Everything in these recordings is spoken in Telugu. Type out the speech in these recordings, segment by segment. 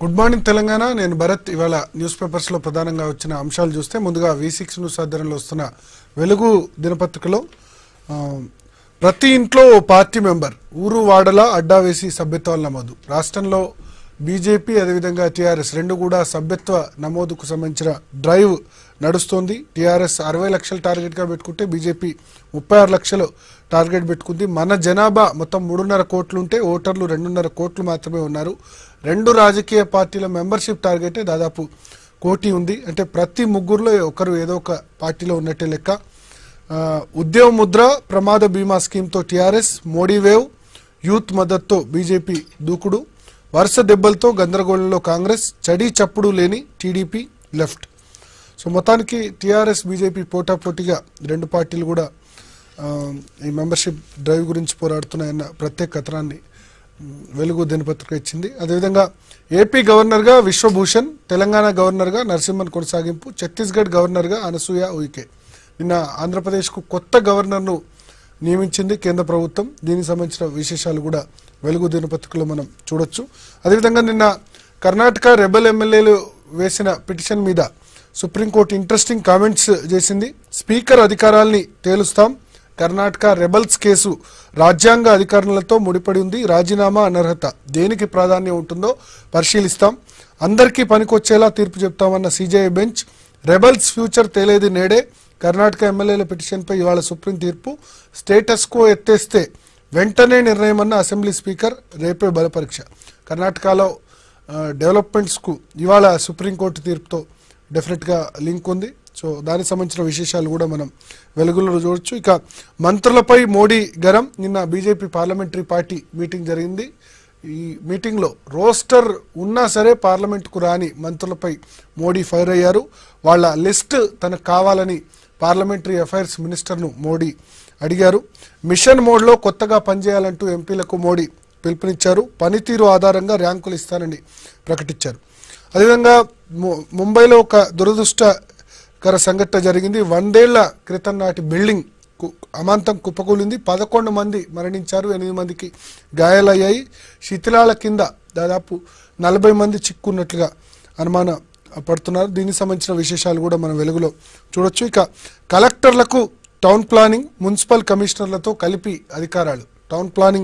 గుడ్ మార్నింగ్ తెలంగాణ నేను భరత్ ఇవాళ న్యూస్ పేపర్స్లో ప్రధానంగా వచ్చిన అంశాలు చూస్తే ముందుగా వి సిక్స్ న్యూస్ ఆధ్వర్యంలో వస్తున్న వెలుగు దినపత్రికలో ఆ, ప్రతి ఇంట్లో ఓ పార్టీ మెంబర్ ఊరు వాడలా అడ్డా వేసి సభ్యత్వాలు నమోదు రాష్ట్రంలో బీజేపీ అదేవిధంగా టీఆర్ఎస్ రెండు కూడా సభ్యత్వ నమోదుకు సంబంధించిన డ్రైవ్ నడుస్తోంది టీఆర్ఎస్ అరవై లక్షల టార్గెట్గా పెట్టుకుంటే బీజేపీ ముప్పై ఆరు లక్షలు టార్గెట్ పెట్టుకుంది మన జనాభా మొత్తం మూడున్నర కోట్లు ఉంటే ఓటర్లు రెండున్నర కోట్లు మాత్రమే ఉన్నారు రెండు రాజకీయ పార్టీల మెంబర్షిప్ టార్గెటే దాదాపు కోటి ఉంది అంటే ప్రతి ముగ్గురులో ఒకరు ఏదో ఒక పార్టీలో ఉన్నట్టే లెక్క ఆ, ఉద్యమ ముద్ర ప్రమాద బీమా స్కీమ్తో టీఆర్ఎస్ మోడీ వేవ్ యూత్ మద్దతుతో బీజేపీ దూకుడు వరుస దెబ్బలతో గందరగోళంలో కాంగ్రెస్ చడి చప్పుడు లేని టీడీపీ లెఫ్ట్ సో మొత్తానికి టీఆర్ఎస్ బీజేపీ పోటాపోటీగా రెండు పార్టీలు కూడా ఆ, ఈ మెంబర్షిప్ డ్రైవ్ గురించి పోరాడుతున్నాయన్న ప్రత్యేక కథనాన్ని ఉమ్, వెలుగు దినపత్రిక ఇచ్చింది అదేవిధంగా ఏపీ గవర్నర్గా విశ్వభూషణ్ తెలంగాణ గవర్నర్గా నరసింహన్ కొనసాగింపు ఛత్తీస్గఢ్ గవర్నర్గా అనసూయ ఉయికే నిన్న ఆంధ్రప్రదేశ్కు కొత్త గవర్నర్ను నియమించింది కేంద్ర ప్రభుత్వం దీనికి సంబంధించిన విశేషాలు కూడా వెలుగు దినపత్రికలో మనం చూడొచ్చు అదేవిధంగా నిన్న కర్ణాటక రెబల్ ఎమ్మెల్యేలు వేసిన పిటిషన్ మీద సుప్రీంకోర్టు ఇంట్రెస్టింగ్ కామెంట్స్ చేసింది స్పీకర్ అధికారాల్ని తేలుస్తాం కర్ణాటక రెబల్స్ కేసు రాజ్యాంగ అధికారులతో ముడిపడి ఉంది రాజీనామా అనర్హత దేనికి ప్రాధాన్యం ఉంటుందో పరిశీలిస్తాం అందరికీ పనికొచ్చేలా తీర్పు చెప్తామన్న సీజేఐ బెంచ్ రెబల్స్ ఫ్యూచర్ తేలేది నేడే కర్ణాటక ఎమ్మెల్యేల పిటిషన్పై ఇవాళ సుప్రీం తీర్పు స్టేటస్ కో ఎత్తేస్తే వెంటనే నిర్ణయమన్న అసెంబ్లీ స్పీకర్ రేపే బలపరీక్ష కర్ణాటకలో ఆ, డెవలప్మెంట్స్కు ఇవాళ సుప్రీంకోర్టు తీర్పుతో డెఫినెట్గా లింక్ ఉంది సో దానికి సంబంధించిన విశేషాలు కూడా మనం వెలుగులో చూడొచ్చు ఇక మంత్రులపై మోడీ గరం నిన్న బీజేపీ పార్లమెంటరీ పార్టీ మీటింగ్ జరిగింది ఈ మీటింగ్లో రోస్టర్ ఉన్నా సరే పార్లమెంట్కు రాని మంత్రులపై మోడీ ఫైర్ అయ్యారు వాళ్ళ లిస్ట్ తనకు కావాలని పార్లమెంటరీ అఫైర్స్ మినిస్టర్ను మోడీ అడిగారు మిషన్ మోడ్లో కొత్తగా పనిచేయాలంటూ ఎంపీలకు మోడీ పిలుపునిచ్చారు పనితీరు ఆధారంగా ర్యాంకులు ఇస్తానని ప్రకటించారు అదేవిధంగా ము- ముంబైలో ఒక దురదృష్టకర సంఘటన జరిగింది వందేళ్ల క్రితం నాటి బిల్డింగ్ కు- అమాంతం కుప్పకూలింది పదకొండు మంది మరణించారు ఎనిమిది మందికి గాయాలయ్యాయి శిథిలాల కింద దాదాపు నలభై మంది చిక్కున్నట్లుగా అనుమాన పడుతున్నారు దీనికి సంబంధించిన విశేషాలు కూడా మనం వెలుగులో చూడొచ్చు ఇక కలెక్టర్లకు టౌన్ ప్లానింగ్ మున్సిపల్ కమిషనర్లతో కలిపి అధికారాలు టౌన్ ప్లానింగ్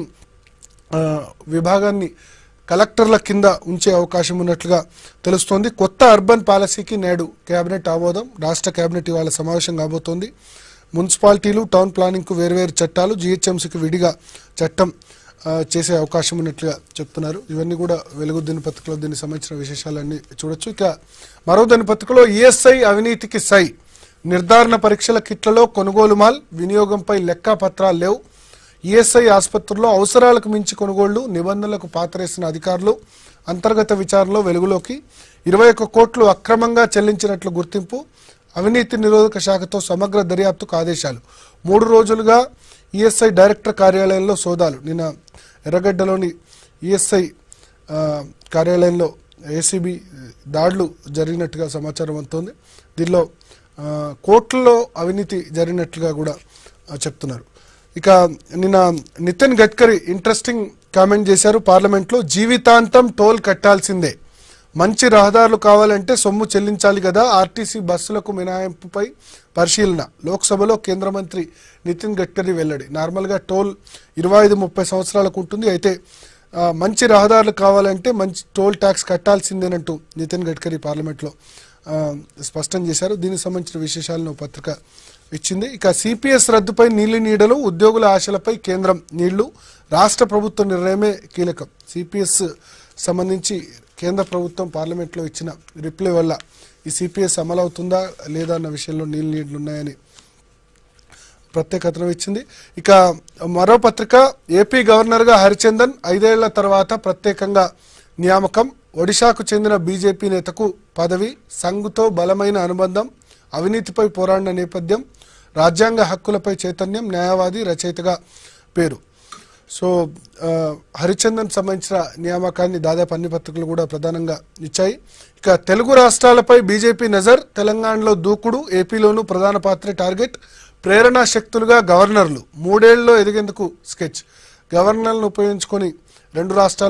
ఆ, విభాగాన్ని కలెక్టర్ల కింద ఉంచే అవకాశం ఉన్నట్లుగా తెలుస్తోంది కొత్త అర్బన్ పాలసీకి నేడు కేబినెట్ ఆమోదం రాష్ట్ర కేబినెట్ ఇవాళ సమావేశం కాబోతోంది మున్సిపాలిటీలు టౌన్ ప్లానింగ్కు వేర్వేరు చట్టాలు జిహెచ్ఎంసీకి విడిగా చట్టం ఆ, చేసే అవకాశం ఉన్నట్లుగా చెప్తున్నారు ఇవన్నీ కూడా వెలుగు దినపత్రికలో దీనికి సంబంధించిన విశేషాలన్నీ చూడొచ్చు ఇక మరో దినపత్రికలో ఈఎస్ఐ అవినీతికి సై నిర్ధారణ పరీక్షల కిట్లలో కొనుగోలు మాల్ వినియోగంపై లెక్క పత్రాలు లేవు ఈఎస్ఐ ఆసుపత్రుల్లో అవసరాలకు మించి కొనుగోళ్లు నిబంధనలకు పాతరేసిన అధికారులు అంతర్గత విచారణలో వెలుగులోకి ఇరవై ఒక్క కోట్లు అక్రమంగా చెల్లించినట్లు గుర్తింపు అవినీతి నిరోధక శాఖతో సమగ్ర దర్యాప్తుకు ఆదేశాలు మూడు రోజులుగా ఈఎస్ఐ డైరెక్టర్ కార్యాలయంలో సోదాలు నిన్న ఎర్రగడ్డలోని ఈఎస్ఐ ఆ, కార్యాలయంలో ఏసీబీ దాడులు జరిగినట్టుగా సమాచారం అందుతోంది దీనిలో ఆ, కోట్లలో అవినీతి జరిగినట్లుగా కూడా ఆ, చెప్తున్నారు ఇక నిన్న నితిన్ గడ్కరీ ఇంట్రెస్టింగ్ కామెంట్ చేశారు పార్లమెంట్లో జీవితాంతం టోల్ కట్టాల్సిందే మంచి రహదారులు కావాలంటే సొమ్ము చెల్లించాలి కదా ఆర్టీసీ బస్సులకు మినహాయింపుపై పరిశీలన లోక్సభలో కేంద్ర మంత్రి నితిన్ గడ్కరీ వెల్లడి నార్మల్గా టోల్ ఇరవై ఐదు ముప్పై సంవత్సరాలకు ఉంటుంది అయితే ఆ, మంచి రహదారులు కావాలంటే మంచి టోల్ ట్యాక్స్ కట్టాల్సిందేనంటూ నితిన్ గడ్కరీ పార్లమెంట్లో ఆ, స్పష్టం చేశారు దీనికి సంబంధించిన విశేషాలను పత్రిక ఇచ్చింది ఇక సిపిఎస్ రద్దుపై నీళ్లు నీడలు ఉద్యోగుల ఆశలపై కేంద్రం నీళ్లు రాష్ట్ర ప్రభుత్వ నిర్ణయమే కీలకం సిపిఎస్ సంబంధించి కేంద్ర ప్రభుత్వం పార్లమెంట్లో ఇచ్చిన రిప్లై వల్ల ఈ సిపిఎస్ అమలవుతుందా లేదా అన్న విషయంలో నీళ్ళు నీళ్లు ఉన్నాయని ప్రత్యేక కథనం ఇచ్చింది ఇక మరో పత్రిక ఏపీ గవర్నర్గా హరిచందన్ ఐదేళ్ల తర్వాత ప్రత్యేకంగా నియామకం ఒడిశాకు చెందిన బీజేపీ నేతకు పదవి సంఘుతో బలమైన అనుబంధం అవినీతిపై పోరాడిన నేపథ్యం రాజ్యాంగ హక్కులపై చైతన్యం న్యాయవాది రచయితగా పేరు సో ఆ, హరిచందన్ సంబంధించిన నియామకాన్ని దాదాపు అన్ని పత్రికలు కూడా ప్రధానంగా ఇచ్చాయి ఇక తెలుగు రాష్ట్రాలపై బీజేపీ నజర్ తెలంగాణలో దూకుడు ఏపీలోనూ ప్రధాన పాత్ర టార్గెట్ ప్రేరణా శక్తులుగా గవర్నర్లు మూడేళ్లలో ఎదిగేందుకు స్కెచ్ గవర్నర్లను ఉపయోగించుకొని రెండు రాష్ట్రాల్లో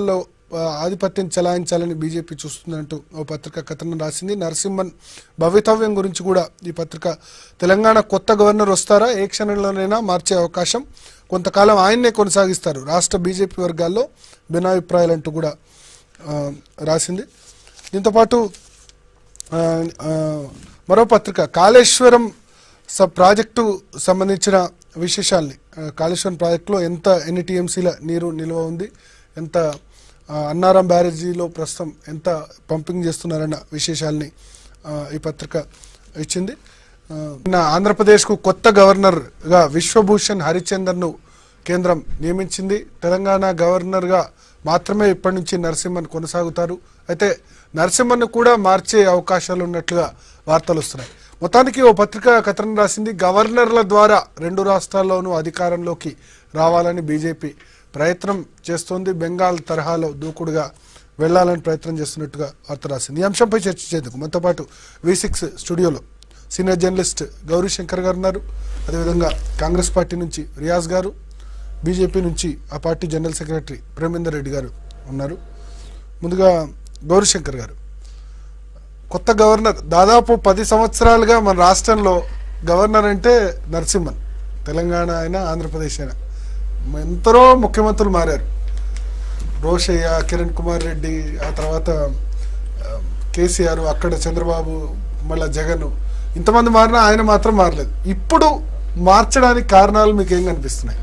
ఆ, ఆధిపత్యం చెలాయించాలని బీజేపీ చూస్తుందంటూ ఓ పత్రిక కథనం రాసింది నరసింహన్ భవితవ్యం గురించి కూడా ఈ పత్రిక తెలంగాణ కొత్త గవర్నర్ వస్తారా ఏ క్షణంలోనైనా మార్చే అవకాశం కొంతకాలం ఆయన్నే కొనసాగిస్తారు రాష్ట్ర బీజేపీ వర్గాల్లో భిన్నాభిప్రాయాలంటూ కూడా ఆ, రాసింది దీంతోపాటు ఆ, ఆ, మరో పత్రిక కాళేశ్వరం స ప్రాజెక్టు సంబంధించిన విశేషాల్ని ఆ, కాళేశ్వరం ప్రాజెక్టులో ఎంత ఎన్ని టీఎంసీల నీరు నిల్వ ఉంది ఎంత ఆ, అన్నారం బ్యారేజీలో ప్రస్తుతం ఎంత పంపింగ్ చేస్తున్నారన్న విశేషాల్ని ఆ, ఈ పత్రిక ఇచ్చింది ఆ, నిన్న ఆంధ్రప్రదేశ్కు కొత్త గవర్నర్గా విశ్వభూషణ్ హరిచందర్ను కేంద్రం నియమించింది తెలంగాణ గవర్నర్గా మాత్రమే ఇప్పటి నుంచి నరసింహన్ కొనసాగుతారు అయితే నరసింహన్ను కూడా మార్చే అవకాశాలు ఉన్నట్లుగా వార్తలు వస్తున్నాయి మొత్తానికి ఓ పత్రిక కథనం రాసింది గవర్నర్ల ద్వారా రెండు రాష్ట్రాల్లోనూ అధికారంలోకి రావాలని బీజేపీ ప్రయత్నం చేస్తోంది బెంగాల్ తరహాలో దూకుడుగా వెళ్లాలని ప్రయత్నం చేస్తున్నట్టుగా వార్త రాసింది ఈ అంశంపై చర్చించేందుకు మనతో పాటు వి సిక్స్ స్టూడియోలో సీనియర్ జర్నలిస్ట్ గౌరీ శంకర్ గారు ఉన్నారు అదేవిధంగా కాంగ్రెస్ పార్టీ నుంచి రియాజ్ గారు బీజేపీ నుంచి ఆ party general secretary Premender Reddy garu ఉన్నారు ముందుగా గౌరీశంకర్ గారు కొత్త గవర్నర్ దాదాపు పది సంవత్సరాలుగా మన రాష్ట్రంలో గవర్నర్ అంటే నరసింహన్ తెలంగాణ అయినా ఆంధ్రప్రదేశ్ అయినా ఎంతరో ముఖ్యమంత్రులు మారారు రోషయ్య కిరణ్ కుమార్ రెడ్డి ఆ తర్వాత ఆ, కేసీఆర్ అక్కడ చంద్రబాబు మళ్ళా జగన్ ఇంతమంది మారినా ఆయన మాత్రం మారలేదు ఇప్పుడు మార్చడానికి కారణాలు మీకు ఏం కనిపిస్తున్నాయి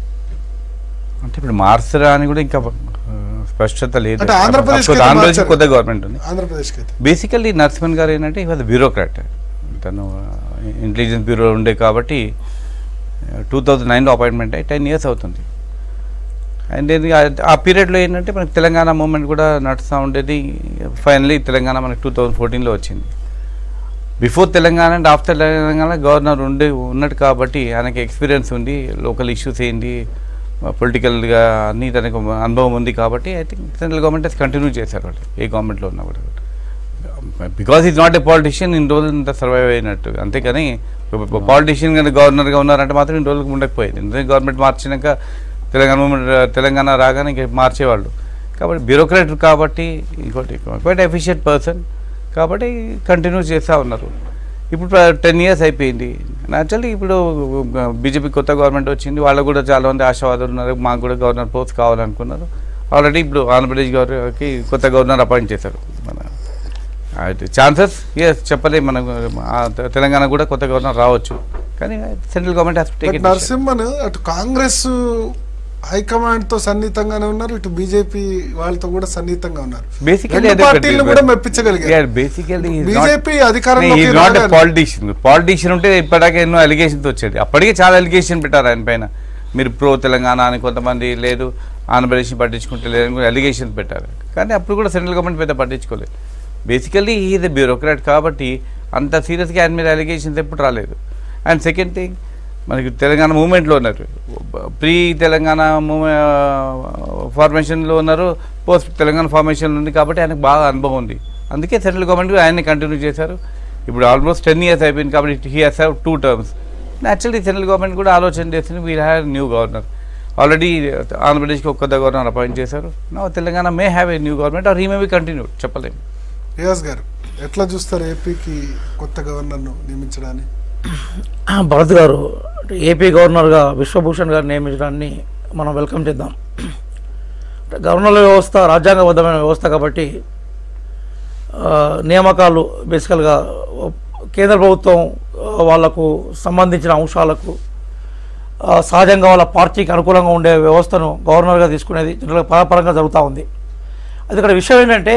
అంటే ఇప్పుడు మార్చరా అని కూడా ఇంకా ఆ, స్పష్టత లేదు అంటే ఆంధ్రప్రదేశ్ అప్పుడు ఆంధ్రప్రదేశ్ కొత్త గవర్నమెంట్ ఉంది ఆంధ్రప్రదేశ్కి అయితే బేసికల్లీ నరసింహన్ గారు ఏంటంటే ఇవాళ బ్యూరోక్రాట్ తను ఇంటెలిజెన్స్ బ్యూరో ఉండే కాబట్టి టూ థౌజండ్ నైన్లో అపాయింట్మెంట్ అయ్యి టెన్ ఇయర్స్ అవుతుంది అండ్ ఇది ఆ- ఆ పీరియడ్లో ఏంటంటే మనకి తెలంగాణ మూమెంట్ కూడా నడుస్తూ ఉండేది ఫైనలీ తెలంగాణ మనకి టూ థౌజండ్ ఫోర్టీన్లో వచ్చింది before Telangana and after Telangana governor ఉండి ఉన్నట్టు కాబట్టి ఆయనకి ఎక్స్పీరియన్స్ ఉంది లోకల్ ఇష్యూస్ ఏంటి పొలిటికల్గా అన్ని తనకు అనుభవం ఉంది కాబట్టి I think central government continue చేశారు వాళ్ళు ఏ గవర్నమెంట్లో ఉన్నా కూడా because is not a politician ఇన్ని రోజులు ఇంత సర్వైవ్ అయినట్టు అంతేకాని పాలిటిషియన్ కానీ గవర్నర్గా ఉన్నారంటే మాత్రం ఇన్ని రోజులకు ఉండకపోయేది ఎందుకంటే గవర్నమెంట్ మార్చినాక తెలంగాణ మూమెంట్ తెలంగాణ రాగానే ఇంక మార్చేవాళ్ళు కాబట్టి బ్యూరోక్రాట్ కాబట్టి ఇంకోటి క్వైట్ ఎఫిషియెంట్ పర్సన్ కాబట్టి కంటిన్యూ చేస్తూ ఉన్నారు ఇప్పుడు టెన్ ఇయర్స్ అయిపోయింది యాక్చువల్లీ ఇప్పుడు బీజేపీ కొత్త గవర్నమెంట్ వచ్చింది వాళ్ళకు కూడా చాలా మంది ఆశావాదులు ఉన్నారు మాకు కూడా గవర్నర్ పోస్ట్ కావాలనుకున్నారు ఆల్రెడీ ఇప్పుడు ఆంధ్రప్రదేశ్ గవర్నర్కి కొత్త గవర్నర్ అపాయింట్ చేశారు మన ఛాన్సెస్ ఎస్ చెప్పలేము మనం ఆ తె- తెలంగాణ కూడా కొత్త గవర్నర్ రావచ్చు కానీ central government has but take Narasimhan అటు కాంగ్రెస్ హైకమాండ్ తో సన్నిహితంగానే ఉన్నారు ఇటు బీజేపీ వాళ్ళతో కూడా సన్నిహితంగా ఉన్నారు బేసికలీ రెండు పార్టీలను కూడా మెప్పించగలిగారు బేసికలీ బీజేపీ అధికారంలోకి ఈజ్ నాట్ ఎ రాగానే- పాలిటీషియన్ పాలిటీషియన్ ఉంటే ఇప్పటిదాకా ఎన్నో అలిగేషన్స్ వచ్చేది అప్పటికే చాలా అలిగేషన్ పెట్టారు ఆయన పైన మీరు ప్రో తెలంగాణ అని కొంతమంది లేదు ఆంధ్రప్రదేశ్ని పట్టించుకుంటే లేదని అలిగేషన్స్ పెట్టారు కానీ అప్పుడు కూడా సెంట్రల్ గవర్నమెంట్ పెద్ద పట్టించుకోలేదు బేసికల్లీ ఈజ్ ఎ బ్యూరోక్రాట్ కాబట్టి అంత సీరియస్గా ఆయన మీద అలిగేషన్స్ ఎప్పుడు రాలేదు అండ్ సెకండ్ థింగ్ మనకి తెలంగాణ మూమెంట్లో ఉన్నారు ప్రీ తెలంగాణ మూవే ఫార్మేషన్లో ఉన్నారు పోస్ట్ తెలంగాణ ఫార్మేషన్లో ఉంది కాబట్టి ఆయనకు బాగా అనుభవం ఉంది అందుకే సెంట్రల్ గవర్నమెంట్ ఆయన్ని కంటిన్యూ చేశారు ఇప్పుడు ఆల్మోస్ట్ టెన్ ఇయర్స్ అయిపోయింది కాబట్టి he has have two terms actually central government కూడా ఆలోచన చేసింది we'll have new governor already ఆంధ్రప్రదేశ్కి ఒక కొత్త గవర్నర్ అపాయింట్ చేశారు నా Telangana may have a new government or he may be continue చెప్పలేము రియాజ్ గారు ఎట్లా చూస్తారు ఏపీకి కొత్త గవర్నర్ను నియమించడాన్ని భరత్ గారు అంటే ఏపీ గవర్నర్గా విశ్వభూషణ్ గారు నియమించడాన్ని మనం వెల్కమ్ చేద్దాం అంటే గవర్నర్ల వ్యవస్థ రాజ్యాంగబద్ధమైన వ్యవస్థ కాబట్టి ఆ, నియామకాలు బేసికల్గా కేంద్ర ప్రభుత్వం ఆ, వాళ్లకు సంబంధించిన అంశాలకు ఆ, సహజంగా వాళ్ళ పార్టీకి అనుకూలంగా ఉండే వ్యవస్థను గవర్నర్గా తీసుకునేది జనరల్గా పరపరంగా జరుగుతూ ఉంది అది ఇక్కడ విషయం ఏంటంటే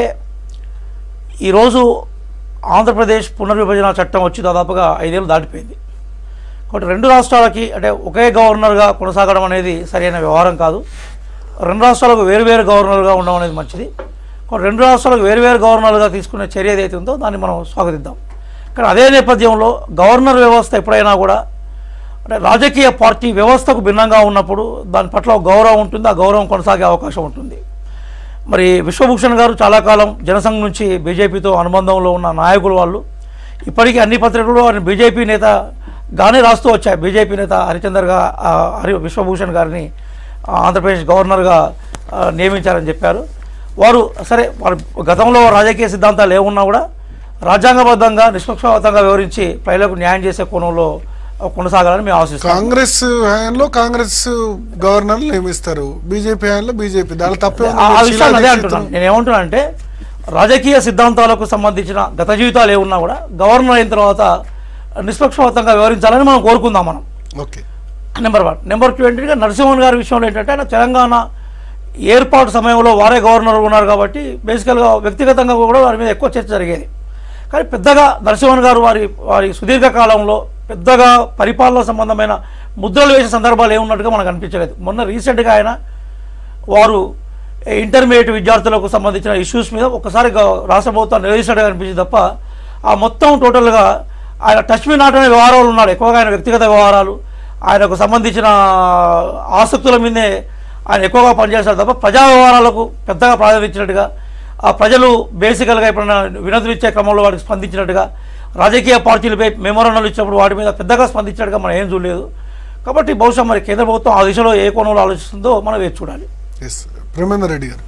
ఈరోజు ఆంధ్రప్రదేశ్ పునర్విభజన చట్టం వచ్చి దాదాపుగా ఐదేళ్ళు దాటిపోయింది కాబట్టి రెండు రాష్ట్రాలకి అంటే ఒకే గవర్నర్గా కొనసాగడం అనేది సరైన వ్యవహారం కాదు రెండు రాష్ట్రాలకు వేరువేరు గవర్నర్గా ఉండడం అనేది మంచిది కాబట్టి రెండు రాష్ట్రాలకు వేరువేరు గవర్నర్గా తీసుకునే చర్య ఏదైతే ఉందో దాన్ని మనం స్వాగతిద్దాం కానీ అదే నేపథ్యంలో గవర్నర్ వ్యవస్థ ఎప్పుడైనా కూడా అంటే రాజకీయ పార్టీ వ్యవస్థకు భిన్నంగా ఉన్నప్పుడు దాని పట్ల ఒక గౌరవం ఉంటుంది ఆ గౌరవం కొనసాగే అవకాశం ఉంటుంది మరి విశ్వభూషణ్ గారు చాలా కాలం జనసంఘ్ నుంచి బీజేపీతో అనుబంధంలో ఉన్న నాయకులు వాళ్ళు ఇప్పటికీ అన్ని పత్రికలు ఆయన బీజేపీ నేత గానే రాస్తూ వచ్చాయి బీజేపీ నేత హరిచందర్గా ఆ, హరి విశ్వభూషణ్ గారిని ఆ, ఆంధ్రప్రదేశ్ గవర్నర్గా ఆ, నియమించారని చెప్పారు వారు సరే వారు గతంలో రాజకీయ సిద్ధాంతాలు ఏమున్నా కూడా రాజ్యాంగబద్ధంగా నిష్పక్షపాతంగా వివరించి ప్రజలకు న్యాయం చేసే కోణంలో కొనసాగాలని మేము ఆశిస్తాం కాంగ్రెస్ హయాంలో కాంగ్రెస్ గవర్నర్ నియమిస్తారు బీజేపీ హయాంలో బీజేపీ దాని తప్పే ఉంది. ఆ ఆ శీలా విషయాన్ని అదే దీక్షిత్ అంటున్నాను నేను ఏమంటున్నా అంటే రాజకీయ సిద్ధాంతాలకు సంబంధించిన గత జీవితాలు ఏమున్నా కూడా గవర్నర్ అయిన తర్వాత నిష్పక్షపాతంగా వివరించాలని మనం కోరుకుందాం మనం okay number one number two ఏంటంటే నరసింహన్ గారి విషయంలో ఏంటంటే ఆయన తెలంగాణ ఏర్పాటు సమయంలో వారే గవర్నర్ ఉన్నారు కాబట్టి బేసికల్గా వ్యక్తిగతంగా కూడా వారి మీద ఎక్కువ చర్చ జరిగేది కానీ పెద్దగా నరసింహన్ గారు వారి వారి సుదీర్ఘ కాలంలో పెద్దగా పరిపాలన సంబంధమైన ముద్రలు వేసే సందర్భాలు ఏమున్నట్టుగా మనకు అనిపించలేదు మొన్న రీసెంట్గా ఆయన వారు ఇంటర్మీడియట్ విద్యార్థులకు సంబంధించిన ఇష్యూస్ మీద ఒకసారి గ- రాష్ట్ర ప్రభుత్వం నిలదీసినట్టుగా అనిపించింది తప్ప ఆ మొత్తం టోటల్గా ఆయన టచ్ మీ నాట్ అనే వ్యవహారాలు ఉన్నాడు ఎక్కువగా ఆయన వ్యక్తిగత వ్యవహారాలు ఆయనకు సంబంధించిన ఆసక్తుల మీదే ఆయన ఎక్కువగా పనిచేస్తారు తప్ప ప్రజా వ్యవహారాలకు పెద్దగా ప్రాధాన్యత ఇచ్చినట్టుగా ఆ ప్రజలు బేసికల్గా ఎప్పుడైనా వినతులు ఇచ్చే క్రమంలో వాటికి స్పందించినట్టుగా రాజకీయ పార్టీలపై మెమోరాండాలు ఇచ్చినప్పుడు వాటి మీద పెద్దగా స్పందించినట్టుగా మనం ఏం చూడలేదు కాబట్టి బహుశా మరి కేంద్ర ప్రభుత్వం ఆ దిశలో ఏ కోణంలో ఆలోచిస్తుందో మనం వేచి చూడాలి ఎస్ ప్రేమేందర్ రెడ్డి గారు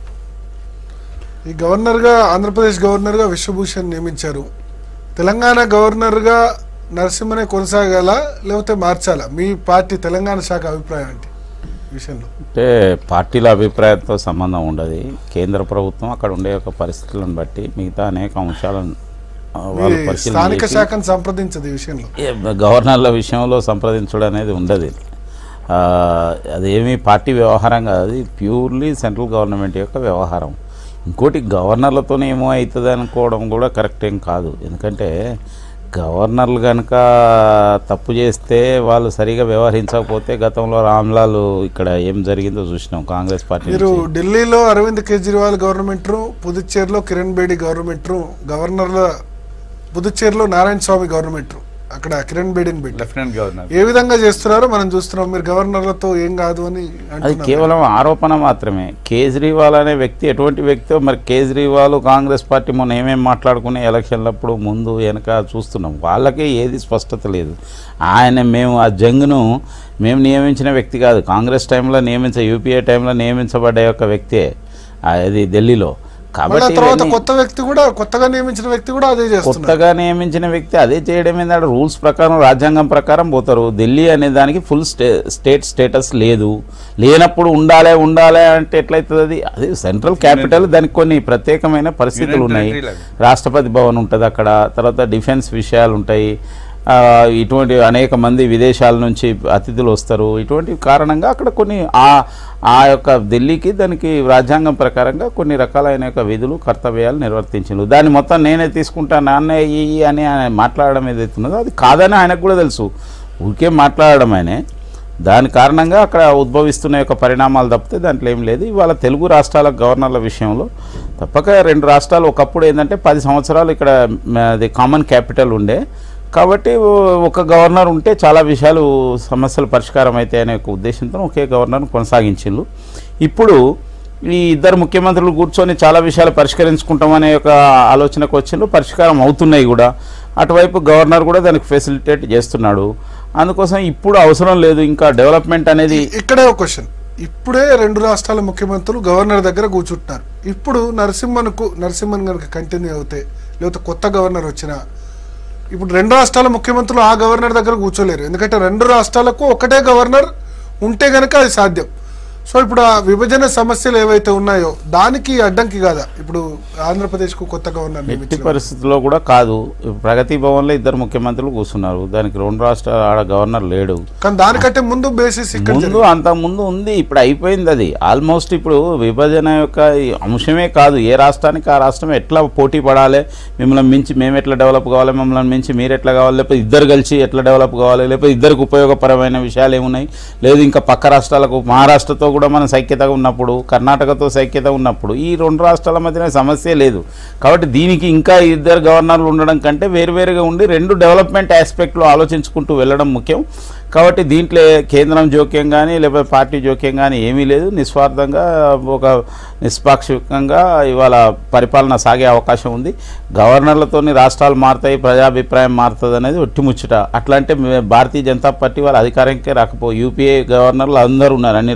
ఈ గవర్నర్గా ఆంధ్రప్రదేశ్ గవర్నర్గా విశ్వభూషణ్ నియమించారు తెలంగాణ గవర్నర్గా నరసింహనే కొనసాగాల లేకపోతే మార్చాలా మీ పార్టీ తెలంగాణ శాఖ అభిప్రాయం ఏంటి ఈ విషయంలో అంటే పార్టీల అభిప్రాయంతో సంబంధం ఉండదు కేంద్ర ప్రభుత్వం అక్కడ ఉండే ఒక పరిస్థితులను బట్టి మిగతా అనేక అంశాలను ఆ, వాళ్ళు మీ పరిశీలన స్థానిక చేసి శాఖను సంప్రదించదు ఈ విషయంలో ఏ, గవర్నర్ల విషయంలో సంప్రదించడం అనేది ఉండదు ఆ, అదేమీ పార్టీ వ్యవహారం కాదు అది ప్యూర్లీ సెంట్రల్ గవర్నమెంట్ యొక్క వ్యవహారం ఇంకోటి గవర్నర్లతోనే ఏమో అవుతుంది అనుకోవడం కూడా కరెక్ట్ ఏం కాదు ఎందుకంటే గవర్నర్లు కనుక తప్పు చేస్తే వాళ్ళు సరిగా వ్యవహరించకపోతే గతంలో రామ్లాల్ ఇక్కడ ఏం జరిగిందో చూసినాం కాంగ్రెస్ పార్టీ మీరు నుంచి. ఢిల్లీలో అరవింద్ కేజ్రీవాల్ గవర్నమెంట్ పుదుచ్చేరిలో కిరణ్ బేడి గవర్నమెంట్ గవర్నర్ల పుదుచ్చేరిలో నారాయణ స్వామి గవర్నమెంట్ అక్కడ కిరణ్ బేడిని పెట్టి లెఫ్టినెంట్ గవర్నర్ ఏ విధంగా చేస్తున్నారో మనం చూస్తున్నాం మీరు గవర్నర్లతో ఏం కాదు అని అది అంటున్నారు కేవలం ఆరోపణ మాత్రమే కేజ్రీవాల్ అనే వ్యక్తి ఎటువంటి వ్యక్తో మరి కేజ్రీవాల్ కాంగ్రెస్ పార్టీ మొన్న ఏమేమి మాట్లాడుకునే ఎలక్షన్లప్పుడు ముందు వెనక చూస్తున్నాం వాళ్ళకే ఏది స్పష్టత లేదు ఆయన మేము ఆ జంగ్ను మేము నియమించిన వ్యక్తి కాదు కాంగ్రెస్ టైంలో నియమించ యూపీఏ టైంలో నియమించబడ్డ యొక్క వ్యక్తే అది ఢిల్లీలో మళ్ళీ ఆ కాబట్టి తర్వాత ఇవన్నీ- కొత్త వ్యక్తి కూడా కొత్తగా నియమించిన వ్యక్తి కూడా అదే చేస్తున్నారు కొత్తగా నియమించిన వ్యక్తి అదే చేయడం ఏంటంటే రూల్స్ ప్రకారం రాజ్యాంగం ప్రకారం పోతారు ఢిల్లీ అనే దానికి ఫుల్ స్టే స్టేట్ స్టేటస్ లేదు లేనప్పుడు ఉండాలి ఉండాలి అంటే ఎట్లయితుంది అది అది సెంట్రల్ క్యాపిటల్ దానికి కొన్ని ప్రత్యేకమైన పరిస్థితులు Union ఉన్నాయి territory లాగా. రాష్ట్రపతి భవన్ ఉంటుంది అక్కడ తర్వాత డిఫెన్స్ విషయాలు ఉంటాయి ఆ, ఇటువంటి అనేక మంది విదేశాల నుంచి అతిథులు వస్తారు ఇటువంటి కారణంగా అక్కడ కొన్ని ఆ ఆ యొక్క ఢిల్లీకి దానికి రాజ్యాంగం ప్రకారంగా కొన్ని రకాలైన యొక్క విధులు కర్తవ్యాలు నిర్వర్తించారు దాన్ని మొత్తం నేనే తీసుకుంటా నాన్నే ఈ ఈ అని ఆయన మాట్లాడడం ఏదైతే ఉన్నదో అది కాదని ఆయనకు కూడా తెలుసు ఊరికే మాట్లాడడం ఆయనే దాని కారణంగా అక్కడ ఉద్భవిస్తున్న యొక్క పరిణామాలు తప్పితే దాంట్లో ఏం లేదు ఇవాళ తెలుగు రాష్ట్రాల గవర్నర్ల విషయంలో తప్పక రెండు రాష్ట్రాలు ఒకప్పుడు ఏంటంటే పది సంవత్సరాలు ఇక్కడ మ, అది కామన్ క్యాపిటల్ ఉండే కాబట్టి ఓ- ఒక గవర్నర్ ఉంటే చాలా విషయాలు సమస్యలు పరిష్కారం అవుతాయి అనే ఒక ఉద్దేశంతో ఒకే గవర్నర్ను కొనసాగించిండ్రు ఇప్పుడు ఈ ఇద్దరు ముఖ్యమంత్రులు కూర్చొని చాలా విషయాలు పరిష్కరించుకుంటామనే ఒక ఆలోచనకు వచ్చిండ్రు పరిష్కారం అవుతున్నాయి కూడా అటువైపు గవర్నర్ కూడా దానికి ఫెసిలిటేట్ చేస్తున్నాడు అందుకోసం ఇప్పుడు అవసరం లేదు ఇంకా డెవలప్మెంట్ అనేది ఇక్కడే ఒక క్వశ్చన్ ఇప్పుడే రెండు రాష్ట్రాల ముఖ్యమంత్రులు గవర్నర్ దగ్గర కూర్చుంటున్నారు ఇప్పుడు నరసింహన్కు నరసింహన్ కనుక కంటిన్యూ అవుతే లేకపోతే కొత్త గవర్నర్ వచ్చినా ఇప్పుడు రెండు రాష్ట్రాల ముఖ్యమంత్రులు ఆ గవర్నర్ దగ్గర కూర్చోలేరు ఎందుకంటే రెండు రాష్ట్రాలకు ఒకటే గవర్నర్ ఉంటే గనక అది సాధ్యం సో ఇప్పుడు ఆ విభజన సమస్యలు ఏవైతే ఉన్నాయో దానికి అడ్డంకి కాదా ఇప్పుడు ఆంధ్రప్రదేశ్కు కొత్త గవర్నర్ ఎట్టి నియమించడం పరిస్థితుల్లో కూడా కాదు ప్రగతి భవన్లో ఇద్దరు ముఖ్యమంత్రులు కూర్చున్నారు దానికి రెండు రాష్ట్రాల ఆడ గవర్నర్ లేడు కానీ దానికంటే ముందు బేసిస్ ఇక్కడ ముందు జరిగింది. అంత ముందు ఉంది ఇప్పుడు అయిపోయింది అది ఆల్మోస్ట్ ఇప్పుడు విభజన యొక్క ఈ అంశమే కాదు ఏ రాష్ట్రానికి ఆ రాష్ట్రం ఎట్లా పోటీ పడాలి మిమ్మల్ని మించి మేము ఎట్లా డెవలప్ కావాలి మిమ్మల్ని మించి మీరు ఎట్లా కావాలి లేకపోతే ఇద్దరు కలిసి ఎట్లా డెవలప్ కావాలి లేకపోతే ఇద్దరికి ఉపయోగపరమైన విషయాలు ఏమున్నాయి లేదు ఇంకా పక్క రాష్ట్రాలకు మహారాష్ట్రతో కూడా మనం సైక్యతగా ఉన్నప్పుడు కర్ణాటకతో సైక్యత ఉన్నప్పుడు ఈ రెండు రాష్ట్రాల మధ్యన సమస్య లేదు కాబట్టి దీనికి ఇంకా ఇద్దరు గవర్నర్లు ఉండడం కంటే వేరువేరుగా ఉండి రెండు డెవలప్మెంట్ ఆస్పెక్ట్లో ఆలోచించుకుంటూ వెళ్ళడం ముఖ్యం కాబట్టి దీంట్లో కేంద్రం జోక్యం కానీ లేకపోతే పార్టీ జోక్యం కానీ ఏమీ లేదు నిస్వార్థంగా ఒక నిష్పాక్షికంగా ఇవాళ పరిపాలన సాగే అవకాశం ఉంది గవర్నర్లతోని రాష్ట్రాలు మారుతాయి ప్రజాభిప్రాయం మారుతుంది అనేది ఒట్టిముచ్చట అట్లా అంటే మే- భారతీయ జనతా పార్టీ వాళ్ళ అధికారంకే రాకపో యూపీఏ గవర్నర్లు అందరూ ఉన్నారు అన్ని రాష్ట్రాల్లో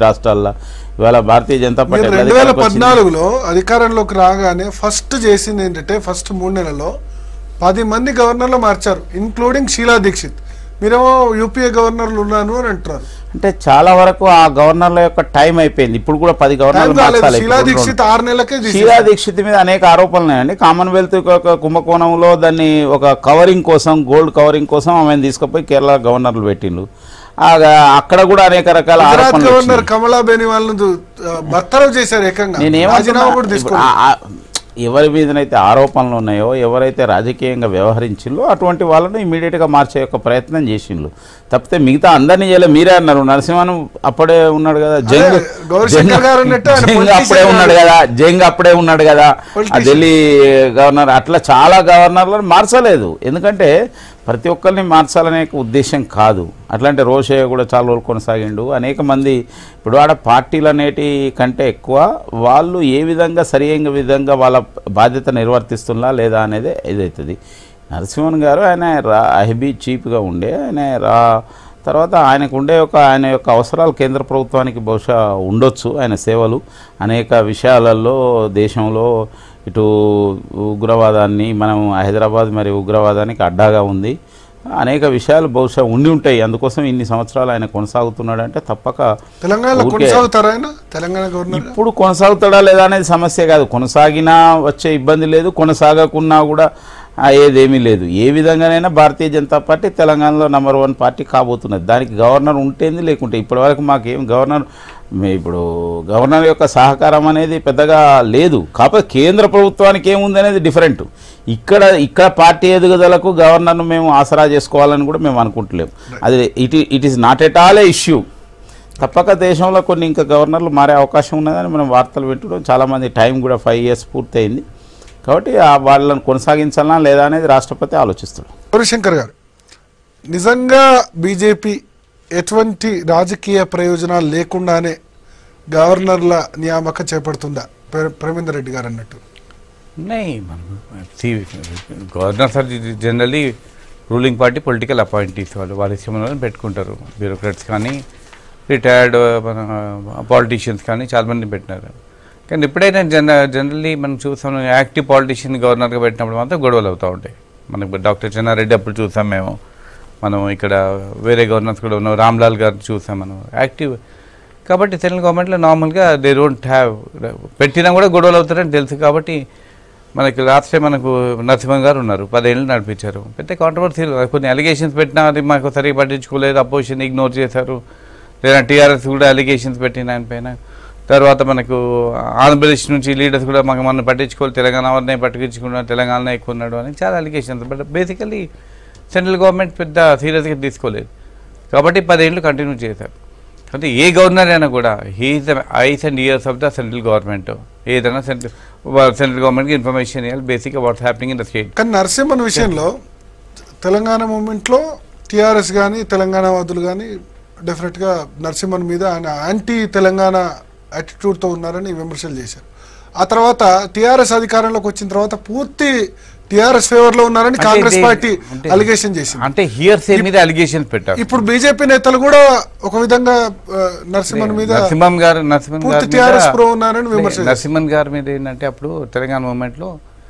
వల్ల ఇవాళ భారతీయ జనతా మీరు పార్టీ రెండు వేల అధికారంలోకి వచ్చింది. పద్నాలుగులో అధికారంలోకి రాగానే ఫస్ట్ చేసింది ఏంటంటే ఫస్ట్ మూడు నెలల్లో పది మంది గవర్నర్లు మార్చారు ఇన్క్లూడింగ్ షీలా దీక్షిత్ మీరేమో యూపీఏ గవర్నర్లు ఉన్నాను అని అంటున్నారు అంటే చాలా వరకు ఆ గవర్నర్ల యొక్క టైం అయిపోయింది ఇప్పుడు కూడా పది టైం గవర్నర్లు కాలేదు మార్చాలి షీలా ఇప్పుడు దీక్షిత్ ఆరు నెలలకే షీలా తీసేశారు. దీక్షిత్ మీద అనేక ఆరోపణలు ఉన్నాయండి కామన్వెల్త్ ఒక కుంభకోణంలో దాన్ని ఒక కవరింగ్ కోసం గోల్డ్ కవరింగ్ కోసం ఆమెను తీసుకుపోయి కేరళ గవర్నర్లు పెట్టిండు ఆగా అక్కడ కూడా అనేక రకాల గుజరాత్ ఆరోపణలు గవర్నర్ వచ్చినాయి. కమలా బెని వాళ్ళని బర్తరఫ్ చేశారు ఏకంగా నేనేమంటున్నా రాజీనామా కూడా ఇప్పుడు తీసుకోలేదు ఆ- ఆ- ఎవరి మీదనైతే ఆరోపణలు ఉన్నాయో ఎవరైతే రాజకీయంగా వ్యవహరించిందో అటువంటి వాళ్ళను ఇమీడియట్గా మార్చే యొక్క ప్రయత్నం చేసిండ్రు తప్పితే మిగతా అందరినీ చేయలే మీరే అన్నారు నరసింహన్ అప్పుడే ఉన్నాడు కదా జంగ్ గౌరీశంకర్ జంగ్- గారు అన్నట్టు ఆయన జంగ్ politician అప్పుడే ఉన్నాడు కాదు. కదా జంగ్ అప్పుడే ఉన్నాడు కదా ఆ Politician. ఢిల్లీ గవర్నర్ అట్లా చాలా గవర్నర్లను మార్చలేదు ఎందుకంటే ప్రతి ఒక్కరిని మార్చాలనే ఉద్దేశం కాదు అట్లాంటి రోషయ్య కూడా చాలా రోజులు కొనసాగిండు అనేక మంది ఇప్పుడు ఆడ పార్టీలు అనేటి కంటే ఎక్కువ వాళ్ళు ఏ విధంగా సరైన విధంగా వాళ్ళ బాధ్యత నిర్వర్తిస్తున్నా లేదా అనేది ఇదవుతుంది నరసింహన్ గారు ఆయన రా ఐబీ చీఫ్గా ఉండే ఆయన రా తర్వాత ఆయనకు ఉండే ఒక ఆయన యొక్క అవసరాలు కేంద్ర ప్రభుత్వానికి బహుశా ఉండొచ్చు ఆయన సేవలు అనేక విషయాలలో దేశంలో ఇటు ఉగ్రవాదాన్ని మనం హైదరాబాద్ మరి ఉగ్రవాదానికి అడ్డాగా ఉంది అనేక విషయాలు బహుశా ఉండి ఉంటాయి అందుకోసం ఇన్ని సంవత్సరాలు ఆయన కొనసాగుతున్నాడు అంటే తప్పక తెలంగాణలో ఊరికే- కొనసాగుతారా ఆయన తెలంగాణ గవర్నర్ ఇప్పుడు కొనసాగుతాడా లేదా అనేది సమస్య కాదు కొనసాగినా వచ్చే ఇబ్బంది లేదు కొనసాగకున్నా కూడా ఆ, ఏదేమీ లేదు ఏ విధంగానైనా భారతీయ జనతా పార్టీ తెలంగాణలో నెంబర్ వన్ పార్టీ కాబోతున్నది దానికి గవర్నర్ ఉంటేంది లేకుంటే ఇప్పటివరకు మాకేం గవర్నర్ మే- ఇప్పుడు గవర్నర్ యొక్క సహకారం అనేది పెద్దగా లేదు కాకపోతే కేంద్ర ప్రభుత్వానికి ఏముంది అనేది డిఫరెంట్ ఇక్కడ ఇక్కడ పార్టీ ఎదుగుదలకు గవర్నర్ను మేము ఆసరా చేసుకోవాలని కూడా మేము అనుకుంటలేము అది it it is not at all a issue తప్పక దేశంలో కొన్ని ఇంకా గవర్నర్లు మారే అవకాశం ఉన్నదని మనం వార్తలు వింటున్నాం చాలామంది టైం కూడా ఫైవ్ ఇయర్స్ పూర్తయింది కాబట్టి ఆ వాళ్ళని కొనసాగించాలా లేదా అనేది రాష్ట్రపతి ఆలోచిస్తాడు గౌరీశంకర్ గారు నిజంగా బీజేపీ ఎటువంటి రాజకీయ ప్రయోజనాలు లేకుండానే గవర్నర్ల నియామక చేపడుతుందా ప్ర- ప్రేమేందర్ రెడ్డి గారు అన్నట్టు नहीं governors are generally ruling party political appointees వాళ్ళు వాళ్ళ ఇష్టం వాళ్ళని పెట్టుకుంటారు బ్యూరోక్రాట్స్ కానీ రిటైర్డ్ మన పాలిటీషియన్స్ కానీ చాలామంది పెట్టినారు కానీ ఎప్పుడైనా జన జనరల్లీ మనం చూసాం యాక్టివ్ పాలిటీషియన్ గవర్నర్గా పెట్టినప్పుడు మాత్రం గొడవలు అవుతూ ఉంటాయి మనకు డాక్టర్ చెన్నారెడ్డి అప్పుడు చూసాం మేము మనం ఇక్కడ వేరే గవర్నర్స్ కూడా ఉన్నాం రామ్లాల్ గారు చూసాం మనం యాక్టివ్ కాబట్టి తెలంగాణ గవర్నమెంట్లో నార్మల్గా దే డోంట్ హ్యావ్ పెట్టినా కూడా గొడవలు అవుతారని తెలుసు కాబట్టి మనకి లాస్ట్ టైం మనకు నరసింహన్ గారు ఉన్నారు పదేళ్ళు నడిపించారు పెద్ద కాంట్రవర్సీ కొన్ని అలిగేషన్స్ పెట్టినా అది మాకు సరిగ్గా పట్టించుకోలేదు అపోజిషన్ ఇగ్నోర్ చేశారు లేదా టీఆర్ఎస్ కూడా అలిగేషన్స్ పెట్టిన ఆయన పైన తర్వాత మనకు ఆంధ్రప్రదేశ్ నుంచి లీడర్స్ కూడా మాకు మనం పట్టించుకోవాలి తెలంగాణ వారినే పట్టించుకున్నాడు తెలంగాణలో ఎక్కువ ఉన్నాడు అని చాలా allegations but basically central government పెద్ద సీరియస్గా తీసుకోలేదు కాబట్టి పదేళ్ళు కంటిన్యూ చేశారు అంటే ఏ గవర్నర్ అయినా కూడా he is the eyes and ears of the central government ఏదైనా సెంట్రల్ సెంట్రల్ గవర్నమెంట్కి ఇన్ఫర్మేషన్ ఇవ్వాలి బేసిక్గా what's happening in the state కానీ నరసింహన్ విషయంలో తెలంగాణ మూమెంట్లో టీఆర్ఎస్ కానీ తెలంగాణ వాదులు కానీ డెఫినెట్గా నరసింహన్ మీద ఆయన యాంటీ తెలంగాణ యాటిట్యూడ్తో ఉన్నారని విమర్శలు చేశారు ఆ తర్వాత టీఆర్ఎస్ అధికారంలోకి వచ్చిన తర్వాత పూర్తి టీఆర్ఎస్ ఫేవర్లో ఉన్నారని అంటే కాంగ్రెస్ ఇది- పార్టీ అంటే- అలిగేషన్ చేసింది అంటే హియర్స్ మీద అలిగేషన్స్ పెట్టారు ఇప్పుడు బీజేపీ నేతలు కూడా ఒక విధంగా ఆ, నరసింహన్ మీద నరసింహన్ గారు నరసింహన్ పూర్తి గారి టీఆర్ఎస్ మీద- ప్రో ఉన్నారని విమర్శ చేశారు. నరసింహన్ గారి మీద ఏంటంటే అప్పుడు తెలంగాణ మూమెంట్లో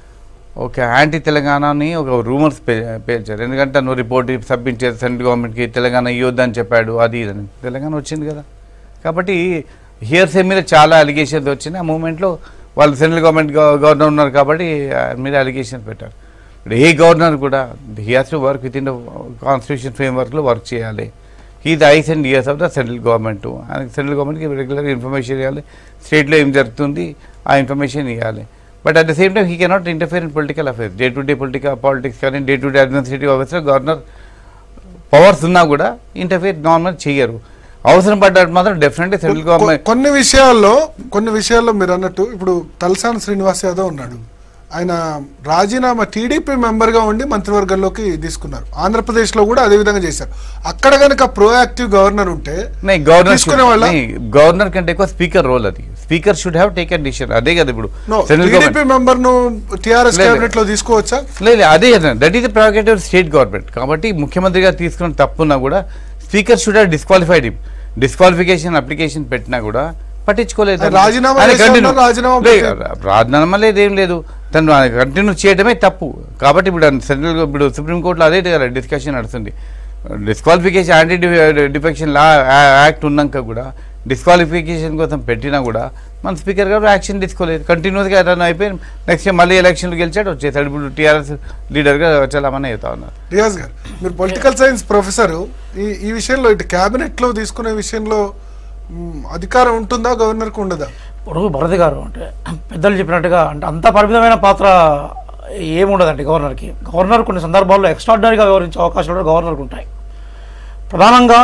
ఒక యాంటీ తెలంగాణని ఒక రూమర్స్ పేల్చారు ఎందుకంటే తను రిపోర్ట్ సబ్మిట్ చేసి సెంట్రల్ గవర్నమెంట్కి తెలంగాణ ఇవ్వద్దని చెప్పాడు అది ఇది అని తెలంగాణ వచ్చింది కదా కాబట్టి హియర్స్ మీద చాలా అలిగేషన్స్ వచ్చినాయి ఆ మూమెంట్లో వాళ్ళు సెంట్రల్ గవర్నమెంట్ గవర్నర్ ఉన్నారు కాబట్టి ఆయన మీద అలిగేషన్స్ పెట్టారు ఇప్పుడు ఏ గవర్నర్ కూడా he has to work with in the constitution ఫ్రేమ్వర్క్లో వర్క్ చేయాలి ఈ the eyes and ears of the central government ఆయనకి సెంట్రల్ గవర్నమెంట్కి రెగ్యులర్ ఇన్ఫర్మేషన్ ఇవ్వాలి స్టేట్లో ఏం జరుగుతుంది ఆ ఇన్ఫర్మేషన్ ఇవ్వాలి but at the same time he cannot interfere in political affairs day to day political politics కానీ day to day administrative officer governor powers ఉన్నా కూడా ఇంటర్ఫియర్ నార్మల్ చేయరు అవసరం పడ్డట్టు మాత్రం డెఫినెట్లీ సెంట్రల్ కొ- గవర్నమెంట్ కొన్ని విషయాల్లో కొన్ని విషయాల్లో మీరు అన్నట్టు ఇప్పుడు తలసాని శ్రీనివాస్ యాదవ్ ఉన్నాడు ఆయన రాజీనామా టీడీపీ మెంబర్ గా ఉండి మంత్రివర్గంలోకి తీసుకున్నారు ఆంధ్రప్రదేశ్ లో కూడా అదే విధంగా చేశారు అక్కడ కనుక ప్రోయాక్టివ్ గవర్నర్ ఉంటే గవర్నర్ తీసుకునే వాళ్ళ గవర్నర్ కంటే ఎక్కువ స్పీకర్ రోల్ అది speaker should have taken decision అదే కదా ఇప్పుడు no central TDP government member ను టిఆర్ఎస్ లేదు. కేబినెట్ లో తీసుకోవచ్చా లేదు అదే that is the prerogative state government కాబట్టి ముఖ్యమంత్రిగా తీసుకున్న తప్పున్నా కూడా speaker should have disqualified him disqualification application పెట్టినా కూడా పట్టించుకోలేదు రాజీనామా ఆయన చేశారు, continue- రాజీనామా లే, పెట్టారు. రాజీనామా లేదు ఏం లేదు తను కంటిన్యూ చేయడమే తప్పు కాబట్టి ఇప్పుడు సెంట్రల్ ఇప్పుడు సుప్రీంకోర్టులో అదే కదా డిస్కషన్ నడుస్తుంది disqualification anti defection law act ఉన్నాక కూడా డిస్క్వాలిఫికేషన్ కోసం పెట్టినా కూడా మన స్పీకర్ గారు యాక్షన్ తీసుకోలేదు కంటిన్యూస్గా రన్ అయిపోయి నెక్స్ట్ మళ్ళీ ఎలక్షన్లు గెలిచాడు వచ్చేసాడు ఇప్పుడు టీఆర్ఎస్ లీడర్గా చలామణి అవుతా ఉన్నారు రియాజ్ గారు మీరు పొలిటికల్ సైన్స్ ప్రొఫెసర్ ఈ ఈ విషయంలో ఇటు క్యాబినెట్ లో తీసుకునే విషయంలో మ్, అధికారం ఉంటుందా గవర్నర్ కు ఉండదా ఇప్పుడు భరతి గారు అంటే పెద్దలు చెప్పినట్టుగా అంటే అంత పరిమితమైన పాత్ర ఏముండదండి గవర్నర్కి గవర్నర్ కొన్ని సందర్భాల్లో ఎక్స్ట్రాడినరీగా వ్యవహరించే అవకాశాలు కూడా గవర్నర్కి ఉంటాయి ప్రధానంగా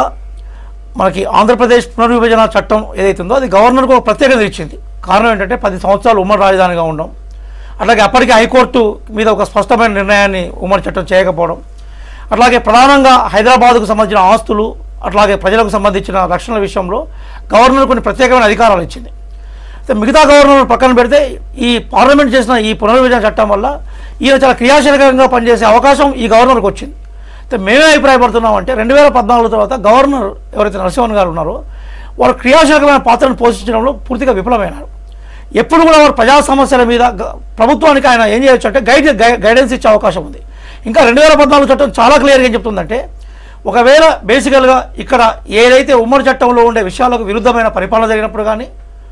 మనకి ఆంధ్రప్రదేశ్ పునర్విభజన చట్టం ఏదైతుందో అది గవర్నర్కు ఒక ప్రత్యేకత ఇచ్చింది కారణం ఏంటంటే పది సంవత్సరాలు ఉమ్మడి రాజధానిగా ఉండడం అట్లాగే అప్పటికి హైకోర్టు మీద ఒక స్పష్టమైన నిర్ణయాన్ని ఉమ్మడి చట్టం చేయకపోవడం అట్లాగే ప్రధానంగా హైదరాబాద్కు సంబంధించిన ఆస్తులు అట్లాగే ప్రజలకు సంబంధించిన రక్షణల విషయంలో గవర్నర్ కొన్ని ప్రత్యేకమైన అధికారాలు ఇచ్చింది అయితే మిగతా గవర్నర్ పక్కన పెడితే ఈ పార్లమెంట్ చేసిన ఈ పునర్విభజన చట్టం వల్ల ఈయన చాలా క్రియాశీలకంగా పనిచేసే అవకాశం ఈ గవర్నర్కి వచ్చింది అయితే మేమే అభిప్రాయపడుతున్నాం అంటే రెండు వేల పద్నాలుగు తర్వాత గవర్నర్ ఎవరైతే నరసింహన్ గారు ఉన్నారో వారు క్రియాశీలకమైన పాత్రను పోషించడంలో పూర్తిగా విఫలమైనారు ఎప్పుడు కూడా వారు ప్రజా సమస్యల మీద గ- ప్రభుత్వానికి ఆయన ఏం చేయొచ్చు అంటే గైడ్ గై- గైడెన్స్ ఇచ్చే అవకాశం ఉంది ఇంకా రెండు వేల పద్నాలుగు చట్టం చాలా క్లియర్గా ఏం చెప్తుందంటే ఒకవేళ బేసికల్గా ఇక్కడ ఏదైతే ఉమ్మడి చట్టంలో ఉండే విషయాలకు విరుద్ధమైన పరిపాలన జరిగినప్పుడు కానీ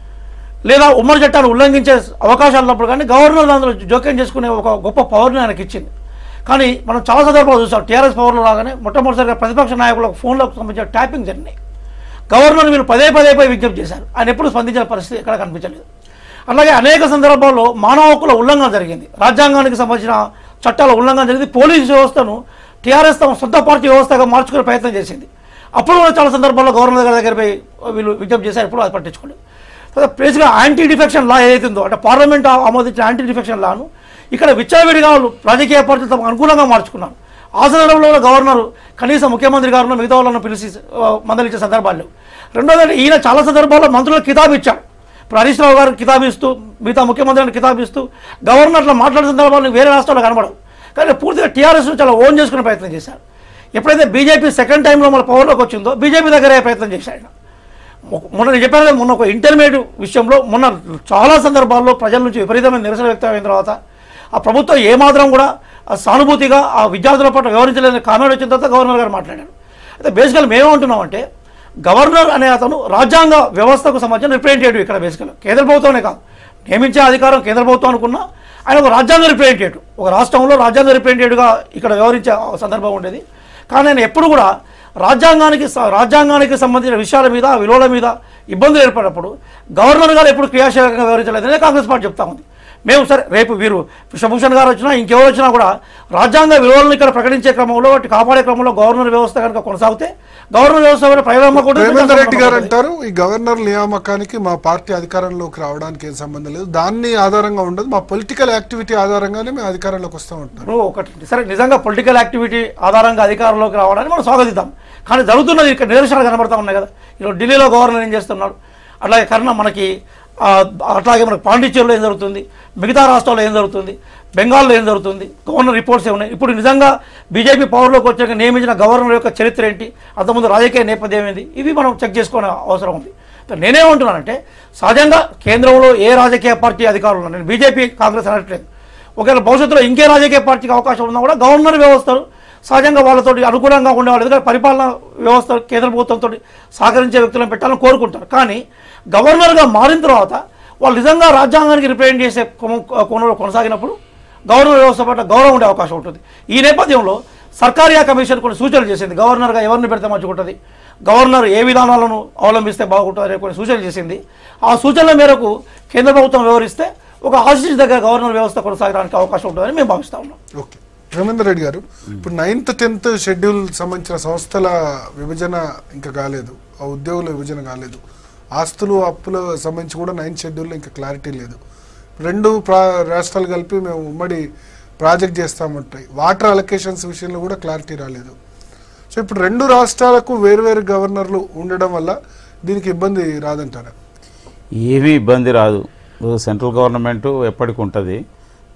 లేదా ఉమ్మడి చట్టాన్ని ఉల్లంఘించే అవకాశాలు ఉన్నప్పుడు కానీ గవర్నర్ అందులో జోక్యం చేసుకునే ఒక గొప్ప పవర్ని ఆయనకి ఇచ్చింది కానీ మనం చాలా సందర్భాలు చూసాం టీఆర్ఎస్ పవర్లో లాగానే మొట్టమొదటిసారిగా ప్రతిపక్ష నాయకులకు ఫోన్లకు సంబంధించిన ట్యాపింగ్ జరిగినాయి గవర్నర్ వీళ్ళు పదే పదే పదే విజ్ఞప్తి చేశారు ఆయన ఎప్పుడు స్పందించిన పరిస్థితి ఎక్కడ కనిపించలేదు అలాగే అనేక సందర్భాల్లో మానవ హక్కుల ఉల్లంఘన జరిగింది రాజ్యాంగానికి సంబంధించిన చట్టాల ఉల్లంఘన జరిగింది పోలీసు వ్యవస్థను టీఆర్ఎస్ తమ సొంత పార్టీ వ్యవస్థగా మార్చుకునే ప్రయత్నం చేసింది అప్పుడు కూడా చాలా సందర్భాల్లో గవర్నర్ గారి దగ్గర పోయి వీళ్ళు విజ్ఞప్తి చేశారు ఇప్పుడు అది పట్టించుకోలేదు తర్వాత ప్లేస్గా యాంటీ డిఫెక్షన్ లా ఏదైతే ఉందో అంటే పార్లమెంట్ ఆ- ఆమోదించిన యాంటీ డిఫెక్షన్ లాను ఇక్కడ విచ్చలవిడిగా వాళ్ళు రాజకీయ పార్టీలు తమకు అనుకూలంగా మార్చుకున్నారు ఆ సందర్భంలో కూడా గవర్నర్ కనీసం ముఖ్యమంత్రి గారు మిగతా వాళ్ళను పిలిచి ఆ, మందలించే సందర్భాలు లేవు రెండోది అంటే ఈయన చాలా సందర్భాల్లో మంత్రులకు కితాబు ఇచ్చాడు ఇప్పుడు హరీష్ రావు గారికి కితాబు ఇస్తూ మిగతా ముఖ్యమంత్రిని కితాబు ఇస్తూ గవర్నర్లో మాట్లాడే సందర్భాలు వేరే రాష్ట్రాల్లో కనబడవు కానీ పూర్తిగా టీఆర్ఎస్ చాలా ఓన్ చేసుకునే ప్రయత్నం చేశారు ఎప్పుడైతే బీజేపీ సెకండ్ టైంలో మన పవర్లోకి వచ్చిందో బీజేపీ దగ్గరే ప్రయత్నం చేశాడు ఆయన. మొ- మొన్న నేను చెప్పాను కదా, మొన్న ఒక ఇంటర్మీడియట్ విషయంలో మొన్న చాలా సందర్భాల్లో ప్రజల నుంచి విపరీతమైన నిరసన వ్యక్తమైన తర్వాత ఆ ప్రభుత్వం ఏమాత్రం కూడా ఆ సానుభూతిగా ఆ విద్యార్థుల పట్ల వ్యవహరించలేదని కామెంట్ వచ్చిన తర్వాత గవర్నర్ గారు మాట్లాడారు అయితే బేసికల్ మేమేమంటున్నామంటే గవర్నర్ అనే అతను రాజ్యాంగ వ్యవస్థకు సంబంధించిన రిప్రజెంటేటివ్ ఇక్కడ బేసికల్ కేంద్ర ప్రభుత్వమే కాదు నియమించే అధికారం కేంద్ర ప్రభుత్వం అనుకున్నా ఆయన ఒక రాజ్యాంగ రిప్రజెంటేటివ్ ఒక రాష్ట్రంలో రాజ్యాంగ రిప్రజెంటేటివ్గా ఇక్కడ వ్యవహరించే సందర్భం ఉండేది కానీ ఆయన ఎప్పుడు కూడా రాజ్యాంగానికి స- రాజ్యాంగానికి సంబంధించిన విషయాల మీద విలువల మీద ఇబ్బందులు ఏర్పడినప్పుడు గవర్నర్ గారు ఎప్పుడు క్రియాశీలకంగా వ్యవహరించలేదని కాంగ్రెస్ పార్టీ చెప్తా ఉంది మేము సరే రేపు వీరు విశ్వభూషణ్ గారు వచ్చినా ఇంకెవరు వచ్చినా కూడా రాజ్యాంగ విలువలను ఇక్కడ ప్రకటించే క్రమంలో వాటి కాపాడే క్రమంలో గవర్నర్ వ్యవస్థ కనుక కొనసాగితే గవర్నర్ వ్యవస్థ కూడా ప్రయోగం కూడా రేవంత్ రెడ్డి గారు అంటారు ఈ గవర్నర్ నియామకానికి మా పార్టీ అధికారంలోకి రావడానికి ఏం సంబంధం లేదు దాన్ని ఆధారంగా ఉండదు మా పొలిటికల్ యాక్టివిటీ ఆధారంగానే మేము అధికారంలోకి వస్తూ ఉంటాం ఇప్పుడు ఒకటి సరే నిజంగా పొలిటికల్ యాక్టివిటీ ఆధారంగా అధికారంలోకి రావడానికి మనం స్వాగతిద్దాం కానీ జరుగుతున్నది ఇక్కడ నిదర్శనాలు కనబడతా ఉన్నాయి కదా ఈరోజు ఢిల్లీలో గవర్నర్ ఏం చేస్తున్నాడు అట్లాగే కర్ణ మనకి ఆ, అట్లాగే మనకి పాండిచ్చేరిలో ఏం జరుగుతుంది మిగతా రాష్ట్రాల్లో ఏం జరుగుతుంది బెంగాల్లో ఏం జరుగుతుంది గవర్నర్ రిపోర్ట్స్ ఏమున్నాయి ఇప్పుడు నిజంగా బీజేపీ పవర్లోకి వచ్చాక నియమించిన గవర్నర్ యొక్క చరిత్ర ఏంటి అంతకుముందు రాజకీయ నేపథ్యం ఏంటి ఇవి మనం చెక్ చేసుకోవడం అవసరం ఉంది నేనేమంటున్నానంటే సహజంగా కేంద్రంలో ఏ రాజకీయ పార్టీ అధికారులు ఉన్నారు నేను బీజేపీ కాంగ్రెస్ అనట్లేదు ఒకవేళ భవిష్యత్తులో ఇంకే రాజకీయ పార్టీకి అవకాశం ఉన్నా కూడా గవర్నర్ వ్యవస్థలు సహజంగా వాళ్ళతోటి అనుకూలంగా ఉండేవాళ్ళు ఎందుకంటే పరిపాలన వ్యవస్థ కేంద్ర ప్రభుత్వంతో సహకరించే వ్యక్తులను పెట్టాలని కోరుకుంటారు కానీ గవర్నర్గా మారిన తర్వాత వాళ్ళు నిజంగా రాజ్యాంగానికి రిప్రజెంట్ చేసే కొన- కోణంలో కొనసాగినప్పుడు గవర్నర్ వ్యవస్థ పట్ల గౌరవం ఉండే అవకాశం ఉంటుంది ఈ నేపథ్యంలో సర్కారియా కమిషన్ కొన్ని సూచనలు చేసింది గవర్నర్గా ఎవరిని పెడితే మంచిగా ఉంటుంది గవర్నర్ ఏ విధానాలను అవలంబిస్తే బాగుంటుంది అనే కొన్ని సూచనలు చేసింది ఆ సూచనల మేరకు కేంద్ర ప్రభుత్వం వ్యవహరిస్తే ఒక ఆశిష్ దగ్గర గవర్నర్ వ్యవస్థ కొనసాగడానికి అవకాశం ఉంటుందని మేము భావిస్తా ఉన్నాం ఓకే రవీంద్ర రెడ్డి గారు ఇప్పుడు నైన్త్ టెన్త్ షెడ్యూల్ సంబంధించిన సంస్థల విభజన ఇంకా కాలేదు ఆ ఉద్యోగుల విభజన కాలేదు ఆస్తులు అప్పుల సంబంధించి కూడా నైన్త్ షెడ్యూల్లో ఇంకా క్లారిటీ లేదు రెండు ప్రా రాష్ట్రాలు కలిపి మేము ఉమ్మడి ప్రాజెక్ట్ చేస్తామంటాయి వాటర్ అలొకేషన్స్ విషయంలో కూడా క్లారిటీ రాలేదు సో ఇప్పుడు రెండు రాష్ట్రాలకు వేరువేరు గవర్నర్లు ఉండడం వల్ల దీనికి ఇబ్బంది రాదంటారా ఏమీ ఇబ్బంది రాదు సెంట్రల్ గవర్నమెంట్ ఎప్పటికి ఉంటుంది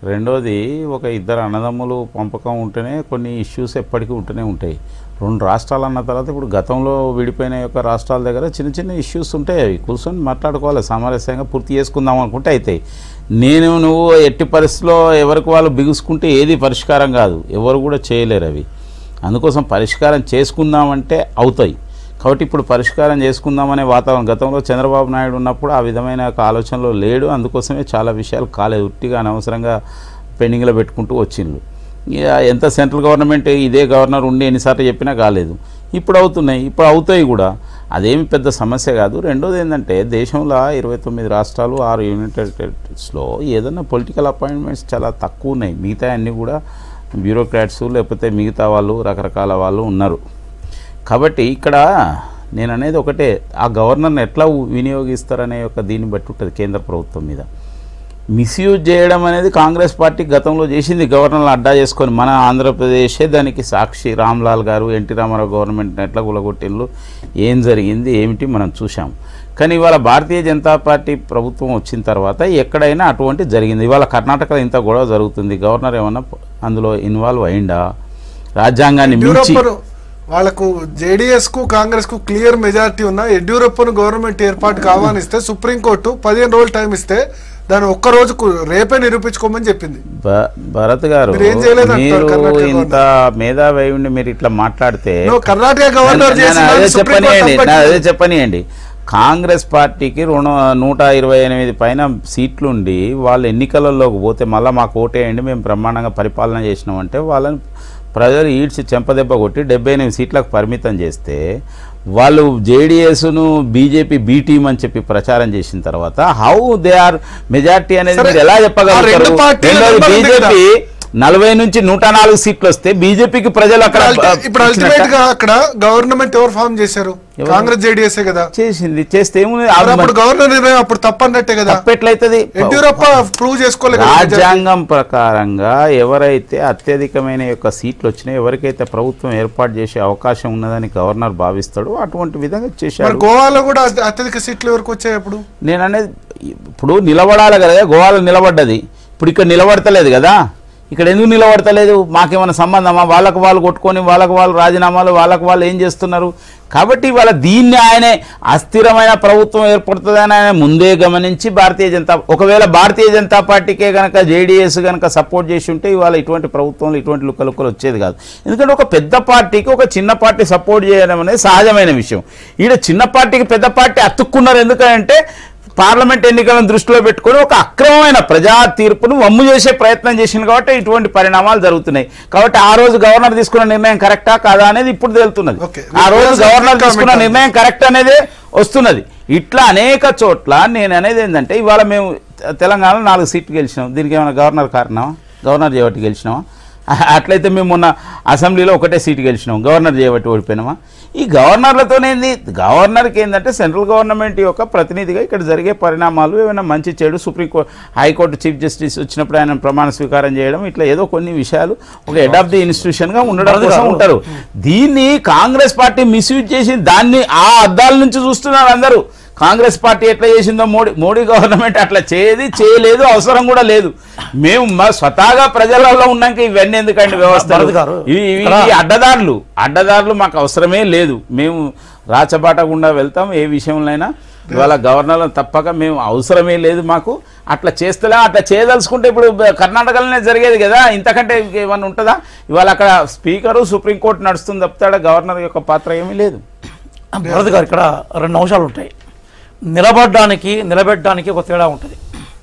రెండోది ఒక ఇద్దరు అన్నదమ్ములు పంపకం ఉంటేనే కొన్ని ఇష్యూస్ ఎప్పటికీ ఉంటూనే ఉంటాయి రెండు రాష్ట్రాలు అన్న తర్వాత ఇప్పుడు గతంలో విడిపోయిన యొక్క రాష్ట్రాల దగ్గర చిన్న చిన్న ఇష్యూస్ ఉంటాయి అవి కూర్చొని మాట్లాడుకోవాలి సామరస్యంగా పూర్తి చేసుకుందాం అనుకుంటే అవుతాయి నేను నువ్వు ఎట్టి పరిస్థితిలో ఎవరికి వాళ్ళు బిగుసుకుంటే ఏది పరిష్కారం కాదు ఎవరు కూడా చేయలేరు అవి అందుకోసం పరిష్కారం చేసుకుందామంటే అవుతాయి కాబట్టి ఇప్పుడు పరిష్కారం చేసుకుందామనే వాతావరణం గతంలో చంద్రబాబు నాయుడు ఉన్నప్పుడు ఆ విధమైన ఒక ఆలోచనలో లేడు అందుకోసమే చాలా విషయాలు కాలేదు ఉట్టిగా అనవసరంగా పెండింగ్లో పెట్టుకుంటూ వచ్చిండ్రు ఇక ఎంత సెంట్రల్ గవర్నమెంట్ ఇదే గవర్నర్ ఉండి ఎన్నిసార్లు చెప్పినా కాలేదు ఇప్పుడు అవుతున్నాయి ఇప్పుడు అవుతాయి కూడా అదేమి పెద్ద సమస్య కాదు రెండోది ఏంటంటే దేశంలో ఇరవై తొమ్మిది రాష్ట్రాలు ఆరు యునైటెడ్ స్టేట్స్లో ఏదైనా పొలిటికల్ అపాయింట్మెంట్స్ చాలా తక్కువ ఉన్నాయి మిగతా అన్నీ కూడా బ్యూరోక్రాట్స్ లేకపోతే మిగతా వాళ్ళు రకరకాల వాళ్ళు ఉన్నారు కాబట్టి ఇక్కడ నేను అనేది ఒకటే ఆ గవర్నర్ని ఎట్లా వినియోగిస్తారనే యొక్క దీన్ని బట్టి ఉంటుంది కేంద్ర ప్రభుత్వం మీద మిస్యూజ్ చేయడం అనేది కాంగ్రెస్ పార్టీ గతంలో చేసింది గవర్నర్లు అడ్డా చేసుకొని మన ఆంధ్రప్రదేశే దానికి సాక్షి రామ్లాల్ గారు ఎన్టీ రామారావు గవర్నమెంట్ ఎట్లా గులగొట్టిళ్ళు ఏం జరిగింది ఏమిటి మనం చూసాం కానీ ఇవాళ భారతీయ జనతా పార్టీ ప్రభుత్వం వచ్చిన తర్వాత ఎక్కడైనా అటువంటి జరిగింది ఇవాళ కర్ణాటకలో ఇంత గొడవ జరుగుతుంది గవర్నర్ ఏమన్నా అందులో ఇన్వాల్వ్ అయిందా రాజ్యాంగాన్ని మించి యడ్యూరప్పను వాళ్ళకు జేడీఎస్ కు కాంగ్రెస్ కు క్లియర్ మెజారిటీ ఉన్న యడ్యూరప్పను గవర్నమెంట్ ఏర్పాటుకు ఆహ్వానిస్తే సుప్రీంకోర్టు పదిహేను రోజులు టైం ఇస్తే దాన్ని ఒక్క రోజుకు రేపే నిరూపించుకోమని చెప్పింది భ- భరత్ గారు మీరు ఏం చేయలేదంటారు మీరు కర్ణాటక ఇంత మేధావి ఉండి మీరు ఇట్లా మాట్లాడితే నువ్వు కర్ణాటక గవర్నర్ నన్ను- చేసిన నన్ను అదే దాన్ని సుప్రీంకోర్టు చెప్పనియండి నా తప్పట్లేదు. అదే చెప్పనియండి కాంగ్రెస్ పార్టీకి రుణ నూట ఇరవై ఎనిమిది పైన సీట్లుండి వాళ్ళు ఎన్నికలలోకి పోతే మళ్ళీ మాకు ఓటేయండి మేము బ్రహ్మాండంగా పరిపాలన చేసినామంటే వాళ్ళని ప్రజలు ఈడ్చి చెంపదెబ్బ కొట్టి డెబ్బై ఎనిమిది సీట్లకు పరిమితం చేస్తే వాళ్ళు జేడిఎస్ను బీజేపీ బీ టీమ్ అని చెప్పి ప్రచారం చేసిన తర్వాత హౌ దే ఆర్ మెజార్టీ అనేది సరే, మీరు ఎలా ఆ రెండు చెప్పగలుగుతారు పార్టీల రెండోది నెంబర్ ఉంది కదా. బీజేపీ నలభై నుంచి నూట నాలుగు సీట్లు వస్తే బీజేపీకి ప్రజలు అక్కడ ఇప్పుడు అల్టి- ఇప్పుడు ఇచ్చినట్ట? అల్టిమేట్ గా అక్కడ గవర్నమెంట్ ఎవరు ఫామ్ చేశారు ఎవరు? కాంగ్రెస్ జేడీఎస్ కదా చేసింది చేస్తే ఏముంది మరి అప్పుడు గవర్నర్ నిర్ణయం అప్పుడు తప్పన్నట్టే కదా తప్పెట్లయితుంది యడ్యూరప్ప ప్రూవ్ చేసుకోలేదు కదా majority. రాజ్యాంగం ప్రకారంగా ఎవరైతే అత్యధికమైన యొక్క సీట్లు వచ్చినాయో ఎవరికైతే ప్రభుత్వం ఏర్పాటు చేసే అవకాశం ఉన్నదని గవర్నర్ భావిస్తాడో అటువంటి విధంగా మరి చేశాడు గోవాలో కూడా అత్య- అత్యధిక సీట్లు ఎవరికి వచ్చాయి అప్పుడు నేను అనేది ఇప్పుడు నిలబడాలి కదా గోవాలో నిలబడ్డది ఇప్పుడు ఇక్కడ నిలబడతలేదు కదా ఇక్కడ ఎందుకు నిలబడతలేదు మాకేమైనా సంబంధమా వాళ్ళకు వాళ్ళు కొట్టుకొని వాళ్ళకు వాళ్ళు రాజీనామాలు వాళ్ళకు వాళ్ళు ఏం చేస్తున్నారు కాబట్టి వాళ్ళ దీన్ని ఆయనే అస్థిరమైన ప్రభుత్వం ఏర్పడుతుందని ఆయన ముందే గమనించి భారతీయ జనతా ఒకవేళ భారతీయ జనతా పార్టీకే కనుక జేడీఎస్ కనుక సపోర్ట్ చేసి ఉంటే ఇవాళ ఇటువంటి ప్రభుత్వంలో ఇటువంటి లుక్కలుక్కలు వచ్చేది కాదు ఎందుకంటే ఒక పెద్ద పార్టీకి ఒక చిన్న పార్టీ సపోర్ట్ చేయడం అనేది సహజమైన విషయం ఈడ చిన్న పార్టీకి పెద్ద పార్టీ అతుక్కున్నారు ఎందుకంటే పార్లమెంట్ ఎన్నికలను దృష్టిలో పెట్టుకొని ఒక అక్రమమైన ప్రజా తీర్పును వమ్ము చేసే ప్రయత్నం చేసింది కాబట్టి ఇటువంటి పరిణామాలు జరుగుతున్నాయి కాబట్టి ఆ రోజు గవర్నర్ తీసుకున్న నిర్ణయం కరెక్టా కాదా అనేది ఇప్పుడు తేలుతున్నది Okay. ఆ రోజు Yes, గవర్నర్ comment తీసుకున్న on this. నిర్ణయం కరెక్ట్ అనేది వస్తున్నది ఇట్లా అనేక చోట్ల నేను అనేది ఏంటంటే ఇవాళ మేము తెలంగాణలో నాలుగు సీట్లు గెలిచినాం దీనికి ఏమైనా గవర్నర్ కారణమా గవర్నర్ చేయబట్టి గెలిచినామా అ- అట్లయితే మేము మొన్న అసెంబ్లీలో ఒకటే సీటు గెలిచినాం గవర్నర్ చేయబట్టి ఓడిపోయినామా ఈ గవర్నర్లతోనేంది గవర్నర్కి ఏంటంటే సెంట్రల్ గవర్నమెంట్ యొక్క ప్రతినిధిగా ఇక్కడ జరిగే పరిణామాలు ఏమైనా మంచి చెడు సుప్రీంకోర్టు హైకోర్టు చీఫ్ జస్టిస్ వచ్చినప్పుడు ఆయన ప్రమాణ స్వీకారం చేయడం ఇట్లా ఏదో కొన్ని విషయాలు ఒక హెడ్ ఆఫ్ ది ఇన్స్టిట్యూషన్గా ఉండడం కోసం ఉంటారు దీన్ని కాంగ్రెస్ పార్టీ మిస్యూజ్ చేసి దాన్ని ఆ అద్దాల నుంచి చూస్తున్నారు అందరూ కాంగ్రెస్ పార్టీ ఎట్లా చేసిందో మోడీ మోడీ గవర్నమెంట్ అట్లా చేయది చేయలేదు అవసరం కూడా లేదు మేము మా స్వతహాగా ప్రజలలో ఉన్నాక ఇవన్నీ ఎందుకండి వ్యవస్థ భరత్ గారు, ఇవి ఇవి ఇక్కడ- ఇవి అడ్డదారులు అడ్డదారులు మాకు అవసరమే లేదు మేము రాచబాట గుండా వెళ్తాం ఏ విషయంలోనైనా ఇవాళ గవర్నర్లు తప్పక మేము అవసరమే లేదు మాకు అట్లా చేస్తలే అట్లా చేయదలుచుకుంటే ఇప్పుడు బ- కర్ణాటకలోనే జరిగేది కదా ఇంతకంటే ఏమన్నా ఉంటుందా ఇవాళ అక్కడ స్పీకరు సుప్రీంకోర్టు నడుస్తుంది తప్పితే గవర్నర్ యొక్క పాత్ర ఏమీ లేదు భరత్ గారు ఇక్కడ రెండు అంశాలు ఉంటాయి నిలబడడానికి నిలబెట్టడానికి ఒక తేడా ఉంటుంది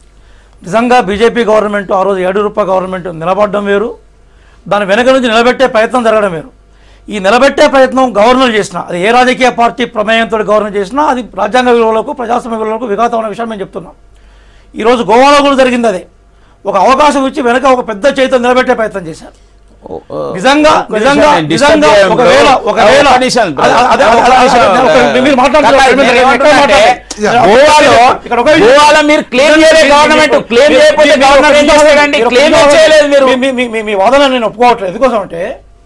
నిజంగా బీజేపీ గవర్నమెంట్ ఆ రోజు యడ్యూరప్ప గవర్నమెంట్ నిలబడడం వేరు దాని వెనక నుంచి నిలబెట్టే ప్రయత్నం జరగడం వేరు ఈ నిలబెట్టే ప్రయత్నం గవర్నర్ చేసిన అది ఏ రాజకీయ పార్టీ ప్రమేయంతో గవర్నర్ చేసినా అది రాజ్యాంగ విలువలకు ప్రజాస్వామ్య విలువలకు విఘాతం అనే విషయం మేము చెప్తున్నాం ఈరోజు గోవాలో కూడా జరిగింది అదే ఒక అవకాశం ఇచ్చి వెనక ఒక పెద్ద చేతితో నిలబెట్టే ప్రయత్నం చేశారు నిజంగా ఒక్క నిజంగా నిమిషం, నేను disturb నిజంగా చేయను bro. ఒకవేళ ఒకవేళ ఒక్క నిమిషం, bro. అదే- అదే- ఒక్క అదే- నిమిషం. అదే- ఒక- మీరు మాట్లాడుతున్నారు. కాకా, మీరు నేను ఎక్కడ ఏమంటున్నా మాట్లాడాలి? అంటే, గోవాలో ఇక్కడ ఒక విషయం- గోవాలో మీరు క్లెయిమ్ చేయలేదు గవర్నమెంట్ క్లెయిమ్ మీరు- చేయకపోతే మీరు- గవర్నర్ ఏం మీరు- చేస్తాడండి మీరు- క్లెయిమ్ మీరు- చేయలేదు మీరు మీ- మీ- మీ- మీ- మీ వాదన నేను ఒప్పుకోవట్లేదు ఎందుకోసం అంటే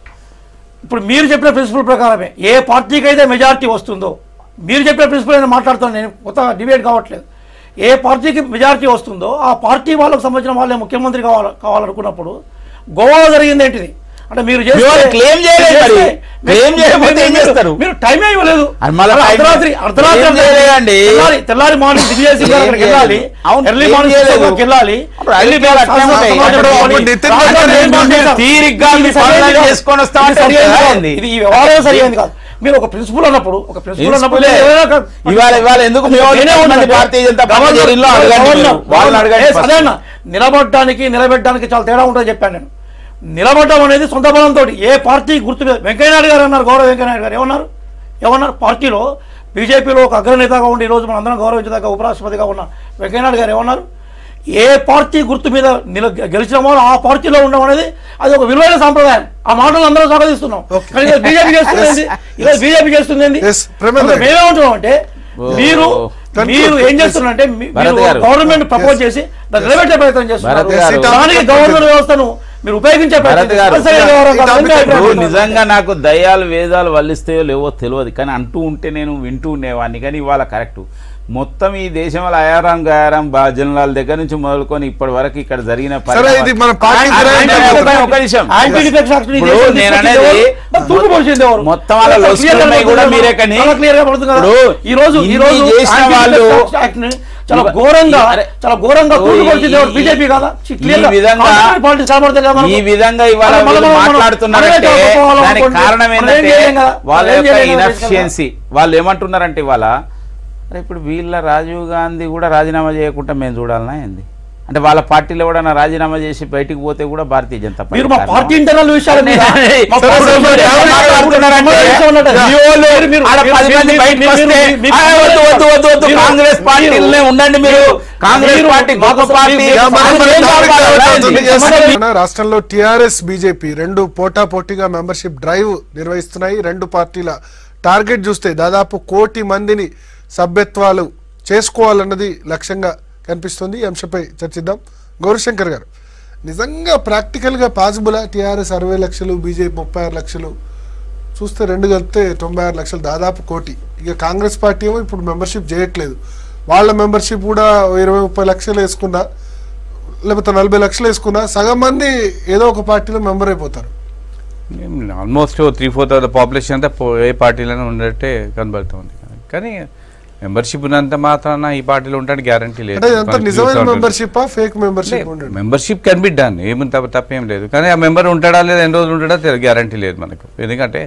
ఇప్పుడు మీరు చెప్పిన ప్రిన్సిపల్ ప్రకారమే ఏ పార్టీకి అయితే మెజారిటీ వస్తుందో మీరు చెప్పిన ప్రిన్సిపల్ నేను మాట్లాడుతున్నాను నేను కొత్త డిబేట్ కావట్లేదు ఏ పార్టీకి మెజారిటీ వస్తుందో ఆ పార్టీ వాళ్ళకు సంబంధించిన వాళ్ళే ముఖ్యమంత్రి కావాలి కావాలనుకున్నప్పుడు గోవాలో జరిగింది ఏంటిది అంటే మీరు చేస్తే- మీరు claim చేయలేదు మీరు మరి. చేస్తే- claim మీరు- చేయకపోతే మీరు- ఏం చేస్తారు? మీరు టైమే ఇవ్వలేదు అది మళ్ళా అలా time- అర్ధరాత్రి అర్ధరాత్రి claim చేయలేదండి. తెల్లారి తెల్లారి మార్నింగ్ దిగ్విజయ్ సింగ్ గారు claim అక్కడికి వెళ్ళాలి చేయలేదు. అవును, ఎర్లీ claim మార్నింగ్ చేయలేదు. సిక్స్ వెళ్ళాలి అప్పుడు ఎర్లీ అధికారులు అట్లే మార్నింగ్ ఉంటాయి. సమాజంలో అప్పుడు పోవాలి. నితిన్ రాజధాని గడ్కరీ ఏం మాట్లాడతారు? తీరిగ్గా ఇది మీ సరైనది పనులను కాదు. చేసుకొని వస్తా ఇది ఉంటే సరైనది ఉంటుందా కాదు. ఏంది? ఇది ఈ వ్యవహారం సరైనది కాదు మీరు ఒక ప్రిన్సిపల్ అన్నప్పుడు ఒక ప్రిన్సిపల్ అన్నప్పుడు ప్రిన్సిపలే. ఏదైనా ఒక- ఇవాళ ఇవాళ ఎందుకు మీ వాళ్ళు నేనే కొంతమంది ఉన్నానంటే భారతీయ జనతా పార్టీ గవర్నర్- జైల్లో అడగండి గవర్నర్- మీరు. వాళ్ళని అడగండి ఏ, first. అదే అన్న నిలబడడానికి నిలబెట్టడానికి చాలా తేడా ఉంటుందని చెప్పాను నేను నిలబడడం అనేది సొంత బలంతో ఏ పార్టీ గుర్తు మీద వెంకయ్యనాయుడు గారు అన్నారు గౌరవ వెంకయ్యనాయుడు గారు ఏమన్నారు ఏమన్నారు పార్టీలో బీజేపీలో ఒక అగ్రనేతగా ఉండి ఈరోజు మన అందరం గౌరవించదగ్గ ఉపరాష్ట్రపతిగా ఉన్న వెంకయ్యనాయుడు గారు ఏమన్నారు ఏ పార్టీ గుర్తు మీద నిల గెలిచిన వాళ్ళు ఆ పార్టీలో ఉండడం అనేది అది ఒక విలువైన సాంప్రదాయం ఆ మాటలు అందరం స్వాగతిస్తున్నాం Okay. కానీ ఈరోజు బీజేపీ చేస్తుంది ఈరోజు బీజేపీ చేస్తుంది ఏంది? Yes, ప్రమేంద్ర గారు. మేమేమంటున్నాం అంటే ఓ. మీరు Conclude, మీరు ఏం please. చేస్తున్నారంటే మీ- భరత్ మీరు గారు. గవర్నమెంట్ ప్రపోజ్ చేసి దాన్ని నిలబెట్టే ప్రయత్నం చేస్తున్నారు భరత్ గారు. దానికి గవర్నమెంట్ వ్యవస్థను మీరు ఉపయోగించే ప్రయత్నం భరత్ గారు. చేస్తున్నారు. సరే, వ్యవహారం కాదు. ఈ టాపిక్ ఇంకా ఇప్పుడు అయిపోయింది. నిజంగా నాకు దయ్యాలు వేదాలు వల్లిస్తాయో లేవో తెలియదు కానీ అంటూ ఉంటే నేను వింటూ ఉండేవాడిని కానీ ఇవాళ కరెక్ట్ మొత్తం ఈ దేశంలో అయారాం గయారాం బాజనలాల దగ్గర నుంచి మొదలుకొని ఇప్పటి వరకు ఇక్కడ జరిగిన సరే పరిణామాలు- ఇది మన పార్టీ ఆ- గ్రహం అంటే కాదు. ఒక- ఒక నిమిషం యాంటీ డిఫెక్స్ యాక్ట్ ని ఇప్పుడు దేశంలో నేను తీసుకొచ్చింది అనేది ఎవరు? మరి తూర్పు పొడిచింది ఎవరు? మొత్తం వాళ్ళ చాలా లొసుగులు clear గా ఉన్నాయి కూడా పడుతుంది మీరే కదా. కానీ చాలా clear గా పడుతుంది కదా. ఇప్పుడు ఈ రోజు ఈ ఇన్ని రోజు చేసిన యాంటీ వాళ్ళు డిఫెక్స్ యాక్ట్ ని చాలా ఇవ- ఘోరంగా అరే, చాలా ఘోరంగా ఓ, తూర్పు ఈ- పొడిచింది ఎవరు ఈ- బీజేపీ కదా ఈ Clear గా విధంగా కాంగ్రెస్ పార్టీ కనబడతలేదు కదా మనకు. ఈ విధంగా ఇవాళ మనం- మనం- వీళ్ళు మనం- మాట్లాడుతున్నారంటే మనమే తప్పుకోవాలి దానికి అనుకోండి. కారణం మనం ఏం ఏంటంటే చేయలేం కదా. వాళ్ళ మనం ఏం యొక్క చేయలేం కదా. ఇన్ఎఫిషియన్సీ వాళ్ళు ఏమంటున్నారంటే ఇవాళ అరే ఇప్పుడు వీళ్ళ రాజీవ్ గాంధీ కూడా రాజీనామా చేయకుండా మేము చూడాలనా ఏంది అంటే వాళ్ళ పార్టీలో కూడా రాజీనామా చేసి బయటికి పోతే కూడా భారతీయ జనతా పార్టీ మీరు మా కారణమా? పార్టీ ఇంటర్నల్ విషయాల మీద సరే, మా సరే, పార్టీ సరే, మీద ఎవరు మాట్లాడుతున్నారంటే విషయం ఉన్నట్టు. మీ వాళ్ళు మీరు- మీరు- ఆడ మీరు- పది మంది మీరు- బయటకు మీరు- వస్తే, మీరు- ఆ, వద్దు, వద్దు, వద్దు, వద్దు, మీరు- కాంగ్రెస్ పార్టీలనే ఉండండి మీరు కాంగ్రెస్ మీరు- పార్టీ గొప్ప మాకు- పార్టీ మీరు- యా, మనం- అది మనం ఏం టాపిక్ కావాలి? డైవర్ట్ ఏంది? అవుతుంది. సంబంధం Yes, మన రాష్ట్రంలో టిఆర్ఎస్ బీజేపీ రెండు పోటా పోటీగా మెంబర్షిప్ డ్రైవ్ నిర్వహిస్తున్నాయి రెండు పార్టీల టార్గెట్ చూస్తే దాదాపు కోటి మందిని సభ్యత్వాలు చేసుకోవాలన్నది లక్ష్యంగా కనిపిస్తుంది ఈ అంశంపై చర్చిద్దాం గౌరశంకర్ గారు నిజంగా ప్రాక్టికల్గా పాసిబులా టీఆర్ఎస్ అరవై లక్షలు బీజేపీ ముప్పై ఆరు లక్షలు చూస్తే రెండు కలిపితే తొంభై ఆరు లక్షలు దాదాపు కోటి ఇక కాంగ్రెస్ పార్టీ ఏమో ఇప్పుడు మెంబర్షిప్ చేయట్లేదు వాళ్ళ మెంబర్షిప్ కూడా ఓ ఇరవై ముప్పై లక్షలు వేసుకున్నా లేకపోతే నలభై లక్షలు వేసుకున్నా సగం మంది ఏదో ఒక పార్టీలో మెంబర్ అయిపోతారు almost three fourth of the population అంతా పో- ఏ పార్టీలోనే ఉండేట్టే కనబడుతుంది కానీ మెంబర్షిప్ ఉన్నంత మాత్రాన ఈ పార్టీలో ఉండడానికి గ్యారంటీ లేదు అంటే ఇదంతా మనకి నిజమైన చూస్తూ ఉంటే. మెంబర్షిప్ ఫేక్ మెంబర్షిప్ ఉండదు మెంబర్షిప్ కెన్ బి డన్ ఏమి తప్ప తప్పేం లేదు కానీ ఆ మెంబర్ ఉంటాడా లేదా ఎన్ని రోజులు ఉంటాడా గ్యారంటీ లేదు మనకు ఎందుకంటే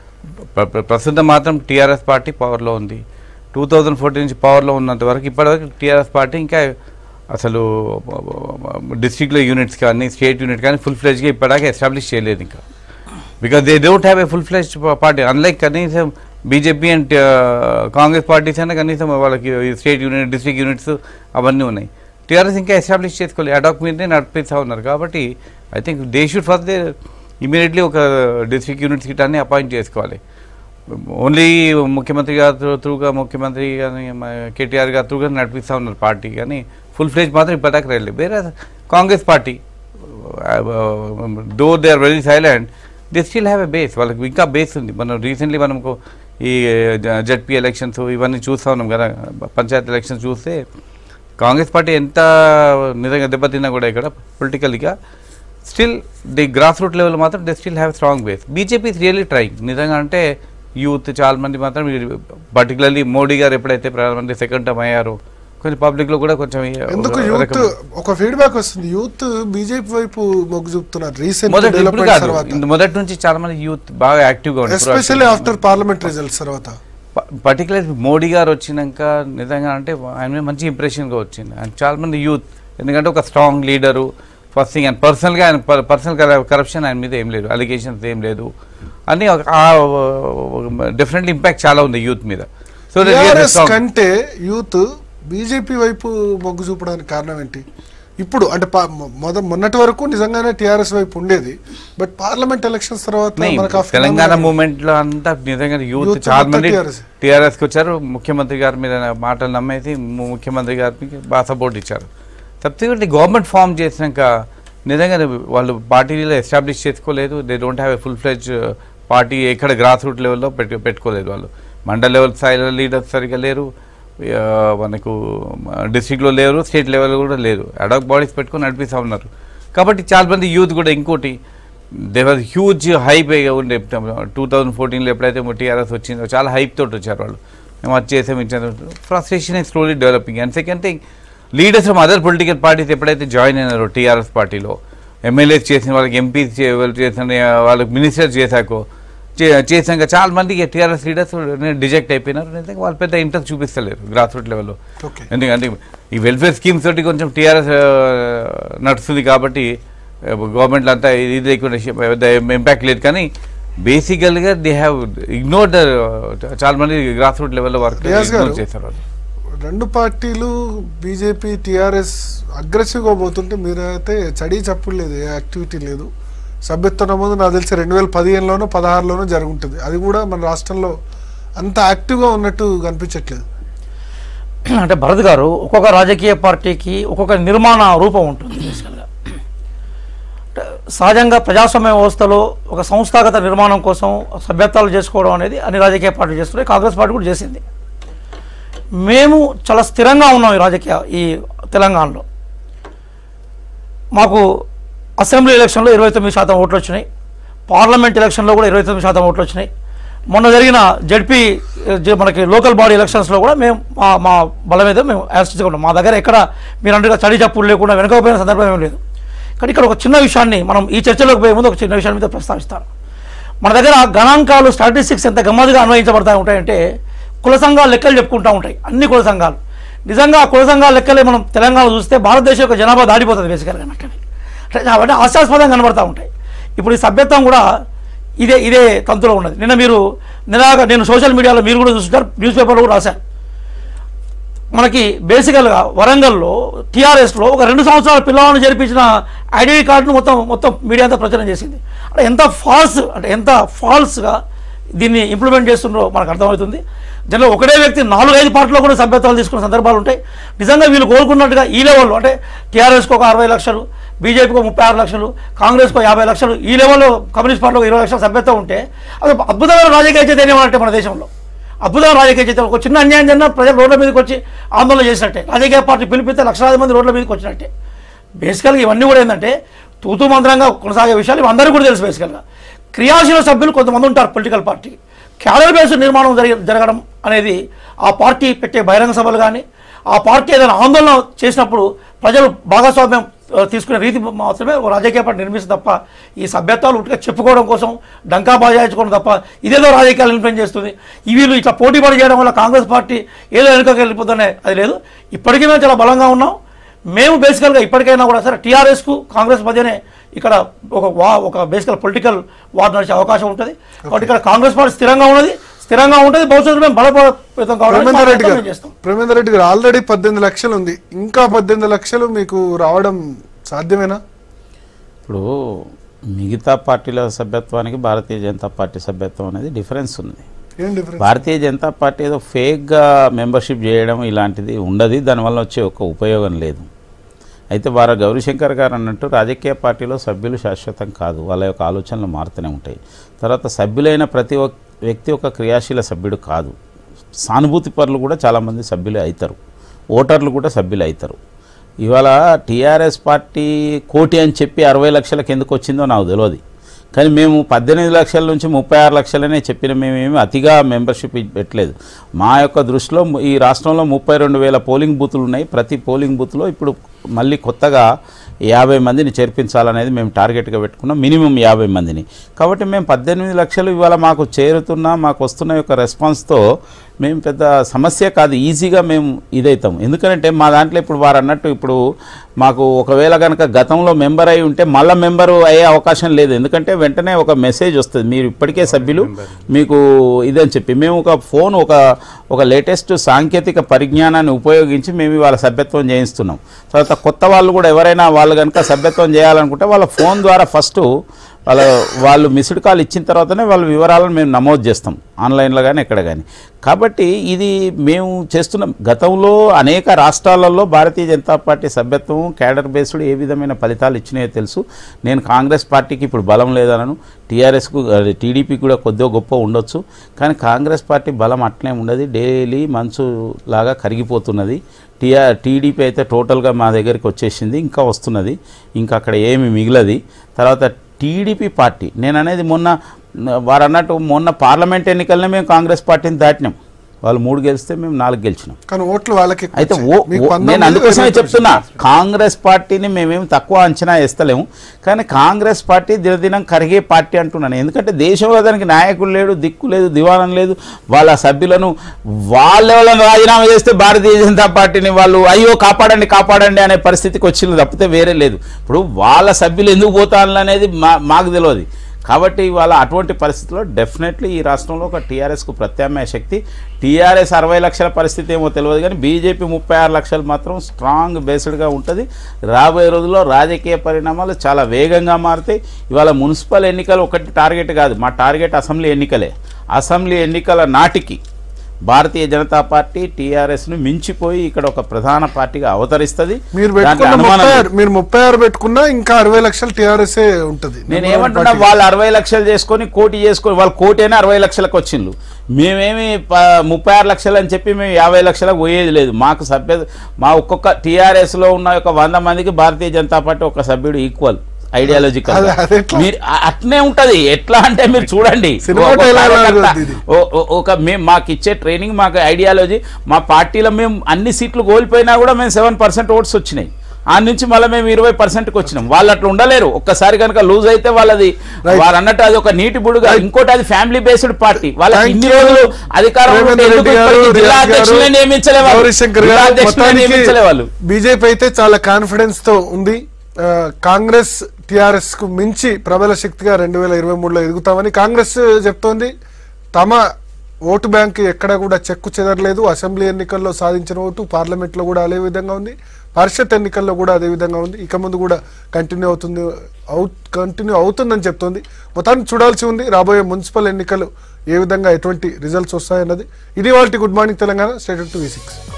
ప్ర- ప్ర- ప్రస్తుతం మాత్రం టీఆర్ఎస్ పార్టీ పవర్లో ఉంది టూ థౌజండ్ ఫోర్టీన్ నుంచి పవర్లో ఉన్నంత వరకు ఇప్పటివరకు టీఆర్ఎస్ పార్టీ ఇంకా అసలు డిస్ట్రిక్ట్లో యూనిట్స్ కానీ స్టేట్ యూనిట్ కానీ ఫుల్ ఫ్లెజ్గా ఇప్పటిదాకా ఎస్టాబ్లిష్ చేయలేదు ఇంకా because they don't have a full fledge party unlike కనీసం బీజేపీ అండ్ కాంగ్రెస్ పార్టీస్ అయినా కనీసం వాళ్ళకి స్టేట్ యూనిట్ డిస్ట్రిక్ట్ యూనిట్స్ అవన్నీ ఉన్నాయి టీఆర్ఎస్ ఇంకా ఎస్టాబ్లిష్ చేసుకోలేదు అడాక్ మీదనే నడిపిస్తూ ఉన్నారు కాబట్టి I think they should first they immediately ఒక డిస్ట్రిక్ట్ యూనిట్స్ గిట్ అన్ని అపాయింట్ చేసుకోవాలి ఓన్లీ ముఖ్యమంత్రి గారు త్రూగా ముఖ్యమంత్రి కానీ కేటీఆర్ గారు త్రూగా నడిపిస్తూ ఉన్నారు పార్టీ కానీ ఫుల్ ఫ్లెజ్ మాత్రం ఇప్పటిదాకా వెళ్ళలేదు వేరే Congress party though they are very silent they still have a base వాళ్ళకి ఇంకా బేస్ ఉంది మనం రీసెంట్లీ మనకు ఈ జడ్పీ ఎలక్షన్స్ ఇవన్నీ చూస్తూ ఉన్నాం కదా పంచాయత్ ఎలక్షన్స్ చూస్తే కాంగ్రెస్ పార్టీ ఎంత నిజంగా దెబ్బతిన్నా కూడా ఇక్కడ పొలిటికల్గా still the grass root level మాత్రం they still have strong base BJP is really trying నిజంగా అంటే యూత్ చాలా మంది మాత్రం పర్టికులర్లీ మోడీ గారు ఎప్పుడైతే ప్రధానమంత్రి సెకండ్ టైం అయ్యారో కొంచెం పబ్లిక్ లో కూడా కొంచెం ఈ ఎందుకు ఒక యూత్ రకమైన- ఒక ఫీడ్బ్యాక్ వస్తుంది యూత్ బీజేపీ వైపు మొగ్గు చూపుతున్నారు రీసెంట్ మొదటి ఇప్పుడు డెవలప్మెంట్ కాదు తర్వాత ఇంత మొదటి నుంచి చాలా మంది యూత్ బాగా యాక్టివ్గా ఎస్పెషల్లీ ఆఫ్టర్ పార్లమెంట్ రిజల్ట్స్ తర్వాత పర్టికులర్ మోడీ గారు వచ్చినాక నిజంగా అంటే ఆయన మీద మంచి ఇంప్రెషన్గా వచ్చింది ఆయన చాలా మంది యూత్ ఎందుకంటే ఒక స్ట్రాంగ్ లీడరు ఫస్ట్ థింగ్ ఆయన పర్సనల్గా ఆయన పర్సనల్ కరప్షన్ ఆయన మీద ఏం లేదు అలిగేషన్స్ ఏం లేదు అని డెఫినెట్లీ ఇంపాక్ట్ చాలా ఉంది యూత్ మీద సో టిఆర్ఎస్ కంటే యూత్ బీజేపీ వైపు మొగ్గు చూపడానికి కారణం ఏంటి ఇప్పుడు అంటే పా- మొ- మొద మొన్నటి వరకు నిజంగానే టిఆర్ఎస్ వైపు ఉండేది బట్ పార్లమెంట్ ఎలక్షన్స్ తర్వాత మనకు ఆ తెలంగాణ phenomenon- మూమెంట్ లో అంతా నిజంగా యూత్ Youth చాలా మొత్తం మంది TRS. టీఆర్ఎస్ కి వచ్చారు ముఖ్యమంత్రి గారి మీద మాటలు నమ్మేసి ము- ముఖ్యమంత్రి గారికి బాగా సపోర్ట్ ఇచ్చారు సబ్సిక్వెంట్లీ గవర్నమెంట్ ఫామ్ చేసినాక నిజంగా వాళ్ళు పార్టీలో ఎస్టాబ్లిష్ చేసుకోలేదు they don't have a full fledge party ఎక్కడ గ్రాస్ రూట్ లెవెల్లో పెట్టు పెట్టుకోలేదు వాళ్ళు మండల్ లెవెల్ స్థాయిలో లీడర్స్ సరిగా లేరు ఆ, మనకు డిస్ట్రిక్ట్లో లేరు స్టేట్ లెవెల్ కూడా లేరు అడాక్ బాడీస్ పెట్టుకొని నడిపిస్తూ ఉన్నారు కాబట్టి చాలా మంది యూత్ కూడా ఇంకోటి దే వాజ్ హ్యూజ్ హైప్ ఉండే టూ థౌజండ్ ఫోర్టీన్లో ఎప్పుడైతే టీఆర్ఎస్ వచ్చిందో చాలా హైప్ తోటి వచ్చారు వాళ్ళు మేము అది చేసాం ఇచ్చాము frustration is slowly developing and second thing leaders from other political parties ఎప్పుడైతే జాయిన్ అయినారో టీఆర్ఎస్ పార్టీలో ఎమ్మెల్యేస్ చేసిన వాళ్ళకి ఎంపీ చేసిన వాళ్ళకి మినిస్టర్స్ చేశాకో చే- చేసాక చాలా మందికి టీఆర్ఎస్ లీడర్స్ డిజెక్ట్ అయిపోయినారు నిజంగా వాళ్ళు పెద్ద ఇంట్రెస్ట్ చూపిస్తలేరు గ్రాస్ రూట్ లెవెల్లో ఓకే ఎందుకంటే ఈ వెల్ఫేర్ స్కీమ్స్ తోటి కొంచెం టీఆర్ఎస్ నడుస్తుంది కాబట్టి గవర్నమెంట్లో అంతా ఇది లేకుండా పెద్ద ఇంపాక్ట్ లేదు కానీ బేసికల్గా దే హ్యావ్ ఇగ్నోర్ ద చాలా మంది గ్రాస్ రూట్ లెవెల్లో వర్క్ రియాజ్ గారు. చేస్తారు వాళ్ళు రెండు పార్టీలు బీజేపీ టీఆర్ఎస్ అగ్రెసివ్గా పోతుంటే మీరైతే చడి చప్పుడు లేదు ఏ యాక్టివిటీ లేదు సభ్యత్వం నమోదు నాకు తెలిసి రెండు వేల పదిహేనులోనో పదహారులోనో జరుగుంటుంది అది కూడా మన రాష్ట్రంలో అంత యాక్టివ్గా ఉన్నట్టు కనిపించట్లేదు అంటే భరత్ గారు ఒక్కొక్క రాజకీయ పార్టీకి ఒక్కొక్క నిర్మాణ రూపం ఉంటుంది బేసికల్గా అంటే సహజంగా ప్రజాస్వామ్య వ్యవస్థలో ఒక సంస్థాగత నిర్మాణం కోసం సభ్యత్వాలు చేసుకోవడం అనేది అన్ని రాజకీయ పార్టీలు చేస్తున్నాయి కాంగ్రెస్ పార్టీ కూడా చేసింది మేము చాలా స్థిరంగా ఉన్నాం ఈ రాజకీయ ఈ తెలంగాణలో మాకు అసెంబ్లీ ఎలక్షన్లో ఇరవై తొమ్మిది శాతం ఓట్లు వచ్చినాయి పార్లమెంట్ ఎలక్షన్లో కూడా ఇరవై తొమ్మిది శాతం ఓట్లు వచ్చినాయి మొన్న జరిగిన జడ్పీ మనకి లోకల్ బాడీ ఎలక్షన్స్లో కూడా మేము మా మా బలం మీద మేము యాస్టిగా ఉన్నాం మా దగ్గర ఎక్కడ మీరు అంటే చడి చప్పులు లేకుండా వెనకపోయిన సందర్భం ఏం లేదు కానీ ఇక్కడ ఒక చిన్న విషయాన్ని మనం ఈ చర్చలోకి పోయే ముందు ఒక చిన్న విషయాన్ని మీద ప్రస్తావిస్తాను మన దగ్గర గణాంకాలు స్టాటిస్టిక్స్ ఎంత గమ్మత్తుగా అన్వయించబడతా ఉంటాయంటే కుల సంఘాలు లెక్కలు చెప్పుకుంటూ ఉంటాయి అన్ని కుల సంఘాలు నిజంగా ఆ కుల సంఘాల లెక్కలే మనం తెలంగాణ చూస్తే భారతదేశం యొక్క జనాభా దాడిపోతుంది బేసికల్గా అంటే అవన్నీ హాస్యాస్పదంగా కనబడతా ఉంటాయి ఇప్పుడు ఈ సభ్యత్వం కూడా ఇదే ఇదే తంతులో ఉన్నది నిన్న మీరు నిరాగ నేను సోషల్ మీడియాలో మీరు కూడా చూస్తుంటారు న్యూస్ పేపర్లో కూడా రాశారు మనకి బేసికల్గా వరంగల్లో టీఆర్ఎస్లో ఒక రెండు సంవత్సరాల పిల్లలను జరిపించిన ఐడెంటిటీ కార్డును మొత్తం మొత్తం మీడియా అంతా ప్రచారం చేసింది అంటే ఎంత ఫాల్స్ అంటే ఎంత ఫాల్స్గా దీన్ని ఇంప్లిమెంట్ చేస్తున్నారో మనకు అర్థమవుతుంది జనరల్ ఒకటే వ్యక్తి నాలుగైదు పార్టీలో కూడా సభ్యత్వాలు తీసుకున్న సందర్భాలు ఉంటాయి నిజంగా వీళ్ళు కోరుకున్నట్టుగా ఈ లెవెల్లో అంటే టీఆర్ఎస్కి ఒక అరవై లక్షలు బీజేపీకి ముప్పై ఆరు లక్షలు కాంగ్రెస్కి యాభై లక్షలు ఈ లెవెల్లో కమ్యూనిస్ట్ పార్టీలో ఇరవై లక్షల సభ్యత్వం ఉంటే అది ఒక అద్భుతమైన రాజకీయ చైతన్యం అంటే మన దేశంలో అద్భుతమైన రాజకీయ చైతన్యం ఒక చిన్న అన్యాయం జరిగినా ప్రజలు రోడ్ల మీదకి వచ్చి ఆందోళన చేసినట్టే రాజకీయ పార్టీ పిలిపిస్తే లక్షలాది మంది రోడ్ల మీదకి వచ్చినట్టే బేసికల్గా ఇవన్నీ కూడా ఏంటంటే తూతూ మంత్రంగా కొనసాగే విషయాలు ఇవి అందరికీ కూడా తెలుసు బేసికల్గా క్రియాశీల సభ్యులు కొంతమంది ఉంటారు పొలిటికల్ పార్టీ క్యాడర్ బేస్డ్ నిర్మాణం జరిగి జరగడం అనేది ఆ పార్టీ పెట్టే బహిరంగ సభలు కానీ ఆ పార్టీ ఏదైనా ఆందోళన చేసినప్పుడు ప్రజలు భాగస్వామ్యం ఆ, తీసుకునే రీతి మాత్రమే ఒక రాజకీయ పార్టీ నిర్మిస్తుంది తప్ప ఈ సభ్యత్వాలు ఉట్టిగా చెప్పుకోవడం కోసం డంకా బాజాయించుకోవడం తప్ప ఇదేదో రాజకీయాలు ఇన్ఫ్లుయెన్స్ చేస్తుంది ఈ వీళ్ళు ఇట్లా పోటీ పడి చేయడం వల్ల కాంగ్రెస్ పార్టీ ఏదో వెనుకకి వెళ్ళిపోతుందనే అది లేదు ఇప్పటికీ మేము చాలా బలంగా ఉన్నాం మేము బేసికల్గా ఇప్పటికైనా కూడా సరే టీఆర్ఎస్కు కాంగ్రెస్ మధ్యనే ఇక్కడ ఒక వా ఒక బేసికల్ పొలిటికల్ వార్ నడిచే అవకాశం ఉంటుంది కాబట్టి ఇక్కడ కాంగ్రెస్ పార్టీ స్థిరంగా ఉన్నది స్థిరంగా ఉంటుంది భవిష్యత్తులో మేము బలపరితం కావడానికి మా ప్రేమేందర్ రెడ్డి ప్రయత్నం గారు మేము చేస్తాం ప్రేమేందర్ రెడ్డి గారు ఆల్రెడీ పద్దెనిమిది లక్షలు ఉంది ఇంకా పద్దెనిమిది లక్షలు మీకు రావడం సాధ్యమేనా ఇప్పుడు మిగతా పార్టీల సభ్యత్వానికి భారతీయ జనతా పార్టీ సభ్యత్వం అనేది డిఫరెన్స్ ఉంది ఏం డిఫరెన్స్ భారతీయ జనతా పార్టీ ఏదో ఫేక్గా మెంబర్షిప్ చేయడం ఇలాంటిది ఉండదు దానివల్ల వచ్చే ఒక ఉపయోగం లేదు అయితే వారు గౌరీశంకర్ గారు అన్నట్టు రాజకీయ పార్టీలో సభ్యులు శాశ్వతం కాదు వాళ్ళ యొక్క ఆలోచనలు మారుతూనే ఉంటాయి తర్వాత సభ్యులైన ప్రతి ఒక్క వ్యక్తి ఒక క్రియాశీల సభ్యుడు కాదు సానుభూతి పరులు కూడా చాలామంది సభ్యులే అవుతారు ఓటర్లు కూడా సభ్యులు అవుతారు ఇవాళ టీఆర్ఎస్ పార్టీ కోటి అని చెప్పి అరవై లక్షలకు ఎందుకు వచ్చిందో నాకు తెలియదు కానీ మేము పద్దెనిమిది లక్షల నుంచి ముప్పై ఆరు లక్షలనే చెప్పిన మేమేమి అతిగా మెంబర్షిప్ పెట్టలేదు మా యొక్క దృష్టిలో ఈ రాష్ట్రంలో ముప్పై రెండు వేల పోలింగ్ బూతులు ఉన్నాయి ప్రతి పోలింగ్ బూత్లో ఇప్పుడు మళ్ళీ కొత్తగా యాభై మందిని చేర్పించాలనేది మేము టార్గెట్గా పెట్టుకున్నాం మినిమం యాభై మందిని కాబట్టి మేము పద్దెనిమిది లక్షలు ఇవాళ మాకు చేరుతున్న మాకు వస్తున్న యొక్క రెస్పాన్స్తో మేము పెద్ద సమస్య కాదు ఈజీగా మేము ఇదవుతాం ఎందుకంటే మా దాంట్లో ఇప్పుడు వారు అన్నట్టు ఇప్పుడు మాకు ఒకవేళ కనుక గతంలో మెంబర్ అయి ఉంటే మళ్ళీ మెంబరు అయ్యే అవకాశం లేదు ఎందుకంటే వెంటనే ఒక మెసేజ్ వస్తుంది మీరు ఇప్పటికే సభ్యులు మీకు ఇదని చెప్పి మేము ఒక ఫోన్ ఒక ఒక లేటెస్ట్ సాంకేతిక పరిజ్ఞానాన్ని ఉపయోగించి మేము ఇవాళ సభ్యత్వం చేయిస్తున్నాం తర్వాత కొత్త వాళ్ళు కూడా ఎవరైనా వాళ్ళు కనుక సభ్యత్వం చేయాలనుకుంటే వాళ్ళ ఫోన్ ద్వారా ఫస్ట్ వాళ్ళ వాళ్ళు మిస్డ్ కాల్ ఇచ్చిన తర్వాతనే వాళ్ళ వివరాలను మేము నమోదు చేస్తాం ఆన్లైన్లో కానీ ఎక్కడ కానీ కాబట్టి ఇది మేము చేస్తున్న గతంలో అనేక రాష్ట్రాలలో భారతీయ జనతా పార్టీ సభ్యత్వం క్యాడర్ బేస్డ్ ఏ విధమైన ఫలితాలు ఇచ్చినాయో తెలుసు నేను కాంగ్రెస్ పార్టీకి ఇప్పుడు బలం లేదనను టీఆర్ఎస్కు టీడీపీ కూడా కొద్దిగా గొప్ప ఉండొచ్చు కానీ కాంగ్రెస్ పార్టీ బలం అట్లే ఉండదు డైలీ మంచు లాగా కరిగిపోతున్నది టీఆర్ టీడీపీ అయితే టోటల్గా మా దగ్గరికి వచ్చేసింది ఇంకా వస్తున్నది ఇంకా అక్కడ ఏమి మిగిలది తర్వాత టీడీపీ పార్టీ నేను అనేది మొన్న వారు అన్నట్టు మొన్న పార్లమెంట్ ఎన్నికలనే మేము కాంగ్రెస్ పార్టీని దాటినాం వాళ్ళు మూడు గెలిస్తే మేము నాలుగు గెలిచినాం కానీ ఓట్లు వాళ్ళకి ఎక్కువ అయితే వచ్చాయి. ఓ మీకు ఓ- పంతొమ్మిది, నేను అందుకోసమే ఇరవై చెప్తున్నా కాంగ్రెస్ పార్టీని మేమేం తక్కువ అంచనా వేస్తలేము కానీ కాంగ్రెస్ పార్టీ దినదినం కరిగే పార్టీ అంటున్నాను ఎందుకంటే దేశంలో దానికి నాయకులు లేడు దిక్కు లేదు దివానం లేదు వాళ్ళ సభ్యులను వాళ్ళ వాళ్ళని రాజీనామా చేస్తే భారతీయ జనతా పార్టీని వాళ్ళు అయ్యో కాపాడండి కాపాడండి అనే పరిస్థితికి వచ్చింది తప్పితే వేరే లేదు ఇప్పుడు వాళ్ళ సభ్యులు ఎందుకు పోతాను అనేది మా మాకు తెలియదు కాబట్టి ఇవాళ అటువంటి పరిస్థితుల్లో డెఫినెట్లీ ఈ రాష్ట్రంలో ఒక టీఆర్ఎస్కు ప్రత్యామ్నాయ శక్తి టీఆర్ఎస్ అరవై లక్షల పరిస్థితి ఏమో తెలియదు కానీ బీజేపీ ముప్పై ఆరు లక్షలు మాత్రం స్ట్రాంగ్ బేస్డ్గా ఉంటుంది రాబోయే రోజుల్లో రాజకీయ పరిణామాలు చాలా వేగంగా మారుతాయి ఇవాళ మున్సిపల్ ఎన్నికలు ఒకటి టార్గెట్ కాదు మా టార్గెట్ అసెంబ్లీ ఎన్నికలే అసెంబ్లీ ఎన్నికల నాటికి భారతీయ జనతా పార్టీ టీఆర్ఎస్ను మించిపోయి ఇక్కడ ఒక ప్రధాన పార్టీగా అవతరిస్తుంది మీరు దాంట్లో పెట్టుకున్న అనుమానం ముప్పై లేదు. ఆరు మీరు ముప్పై ఆరు పెట్టుకున్నా ఇంకా అరవై లక్షలు టీఆర్ఎస్ ఉంటది నేను నెంబర్ వన్ ఏమంటున్నా పార్టీ. వాళ్ళు అరవై లక్షలు చేసుకొని కోటి చేసుకొని వాళ్ళు కోటి అయినా అరవై లక్షలకు వచ్చిండ్రు మేమేమి ప- ముప్పై ఆరు లక్షలు అని చెప్పి మేము యాభై లక్షలకు పోయేది లేదు మాకు సభ్య మా ఒక్కొక్క టీఆర్ఎస్లో ఉన్న ఒక వంద మందికి భారతీయ జనతా పార్టీ ఒక సభ్యుడు ఈక్వల్ ఐడియాలజికల్ అదే- అదే ఎట్లా? మీరు అ- అట్నే ఉంటది ఎట్లా అంటే మీరు చూడండి సినిమా ఒక డైలాగ్ లాగా కార్యకర్త, ఉంది ఇది. ఓ- ఓ- ఒక మేము మాకు ఇచ్చే ట్రైనింగ్ మాకు ఐడియాలజీ మా పార్టీలో మేము అన్ని సీట్లు కోల్పోయినా కూడా మేము సెవెన్ పర్సెంట్ ఓట్స్ వచ్చినాయి ఆ నుంచి మళ్ళీ మేము ఇరవై పర్సెంట్కి వచ్చినాం వాళ్ళు అట్లా ఉండలేరు ఒక్కసారి కనుక లూజ్ అయితే వాళ్ళది Right. వారు అన్నట్టు అది ఒక నీటి బుడుగా ఇంకోటి అది ఫ్యామిలీ బేస్డ్ పార్టీ వాళ్ళకి Thank ఇన్ని you. రోజులు అధికారం ఉంటే రేవంత్ ఎందుకు రెడ్డి గారు, ఇప్పటికీ జిల్లా రియాజ్ గారు, అధ్యక్షులే నియమించలే వాళ్ళు గౌరీశంకర్ జిల్లా గారు అధ్యక్షులే మొత్తానికి నియమించలే వాళ్ళు బీజేపీ అయితే చాలా కాన్ఫిడెన్స్ తో ఉంది ఆ, కాంగ్రెస్ టిఆర్ఎస్ కు మించి ప్రబల శక్తిగా రెండు వేల ఇరవై మూడులో ఎదుగుతామని కాంగ్రెస్ చెప్తోంది తమ ఓటు బ్యాంక్ ఎక్కడ కూడా చెక్కు చెదరలేదు అసెంబ్లీ ఎన్నికల్లో సాధించిన ఓటు పార్లమెంట్ లో కూడా అదే విధంగా ఉంది పరిషత్ ఎన్నికల్లో కూడా అదే విధంగా ఉంది ఇక ముందు కూడా కంటిన్యూ అవుతుంది కంటిన్యూ అవుతుందని చెప్తోంది మొత్తాన్ని చూడాల్సి ఉంది రాబోయే మున్సిపల్ ఎన్నికలు ఏ విధంగా ఎటువంటి రిజల్ట్స్ వస్తాయన్నది ఇది వాళ్ళ good morning Telangana state to V six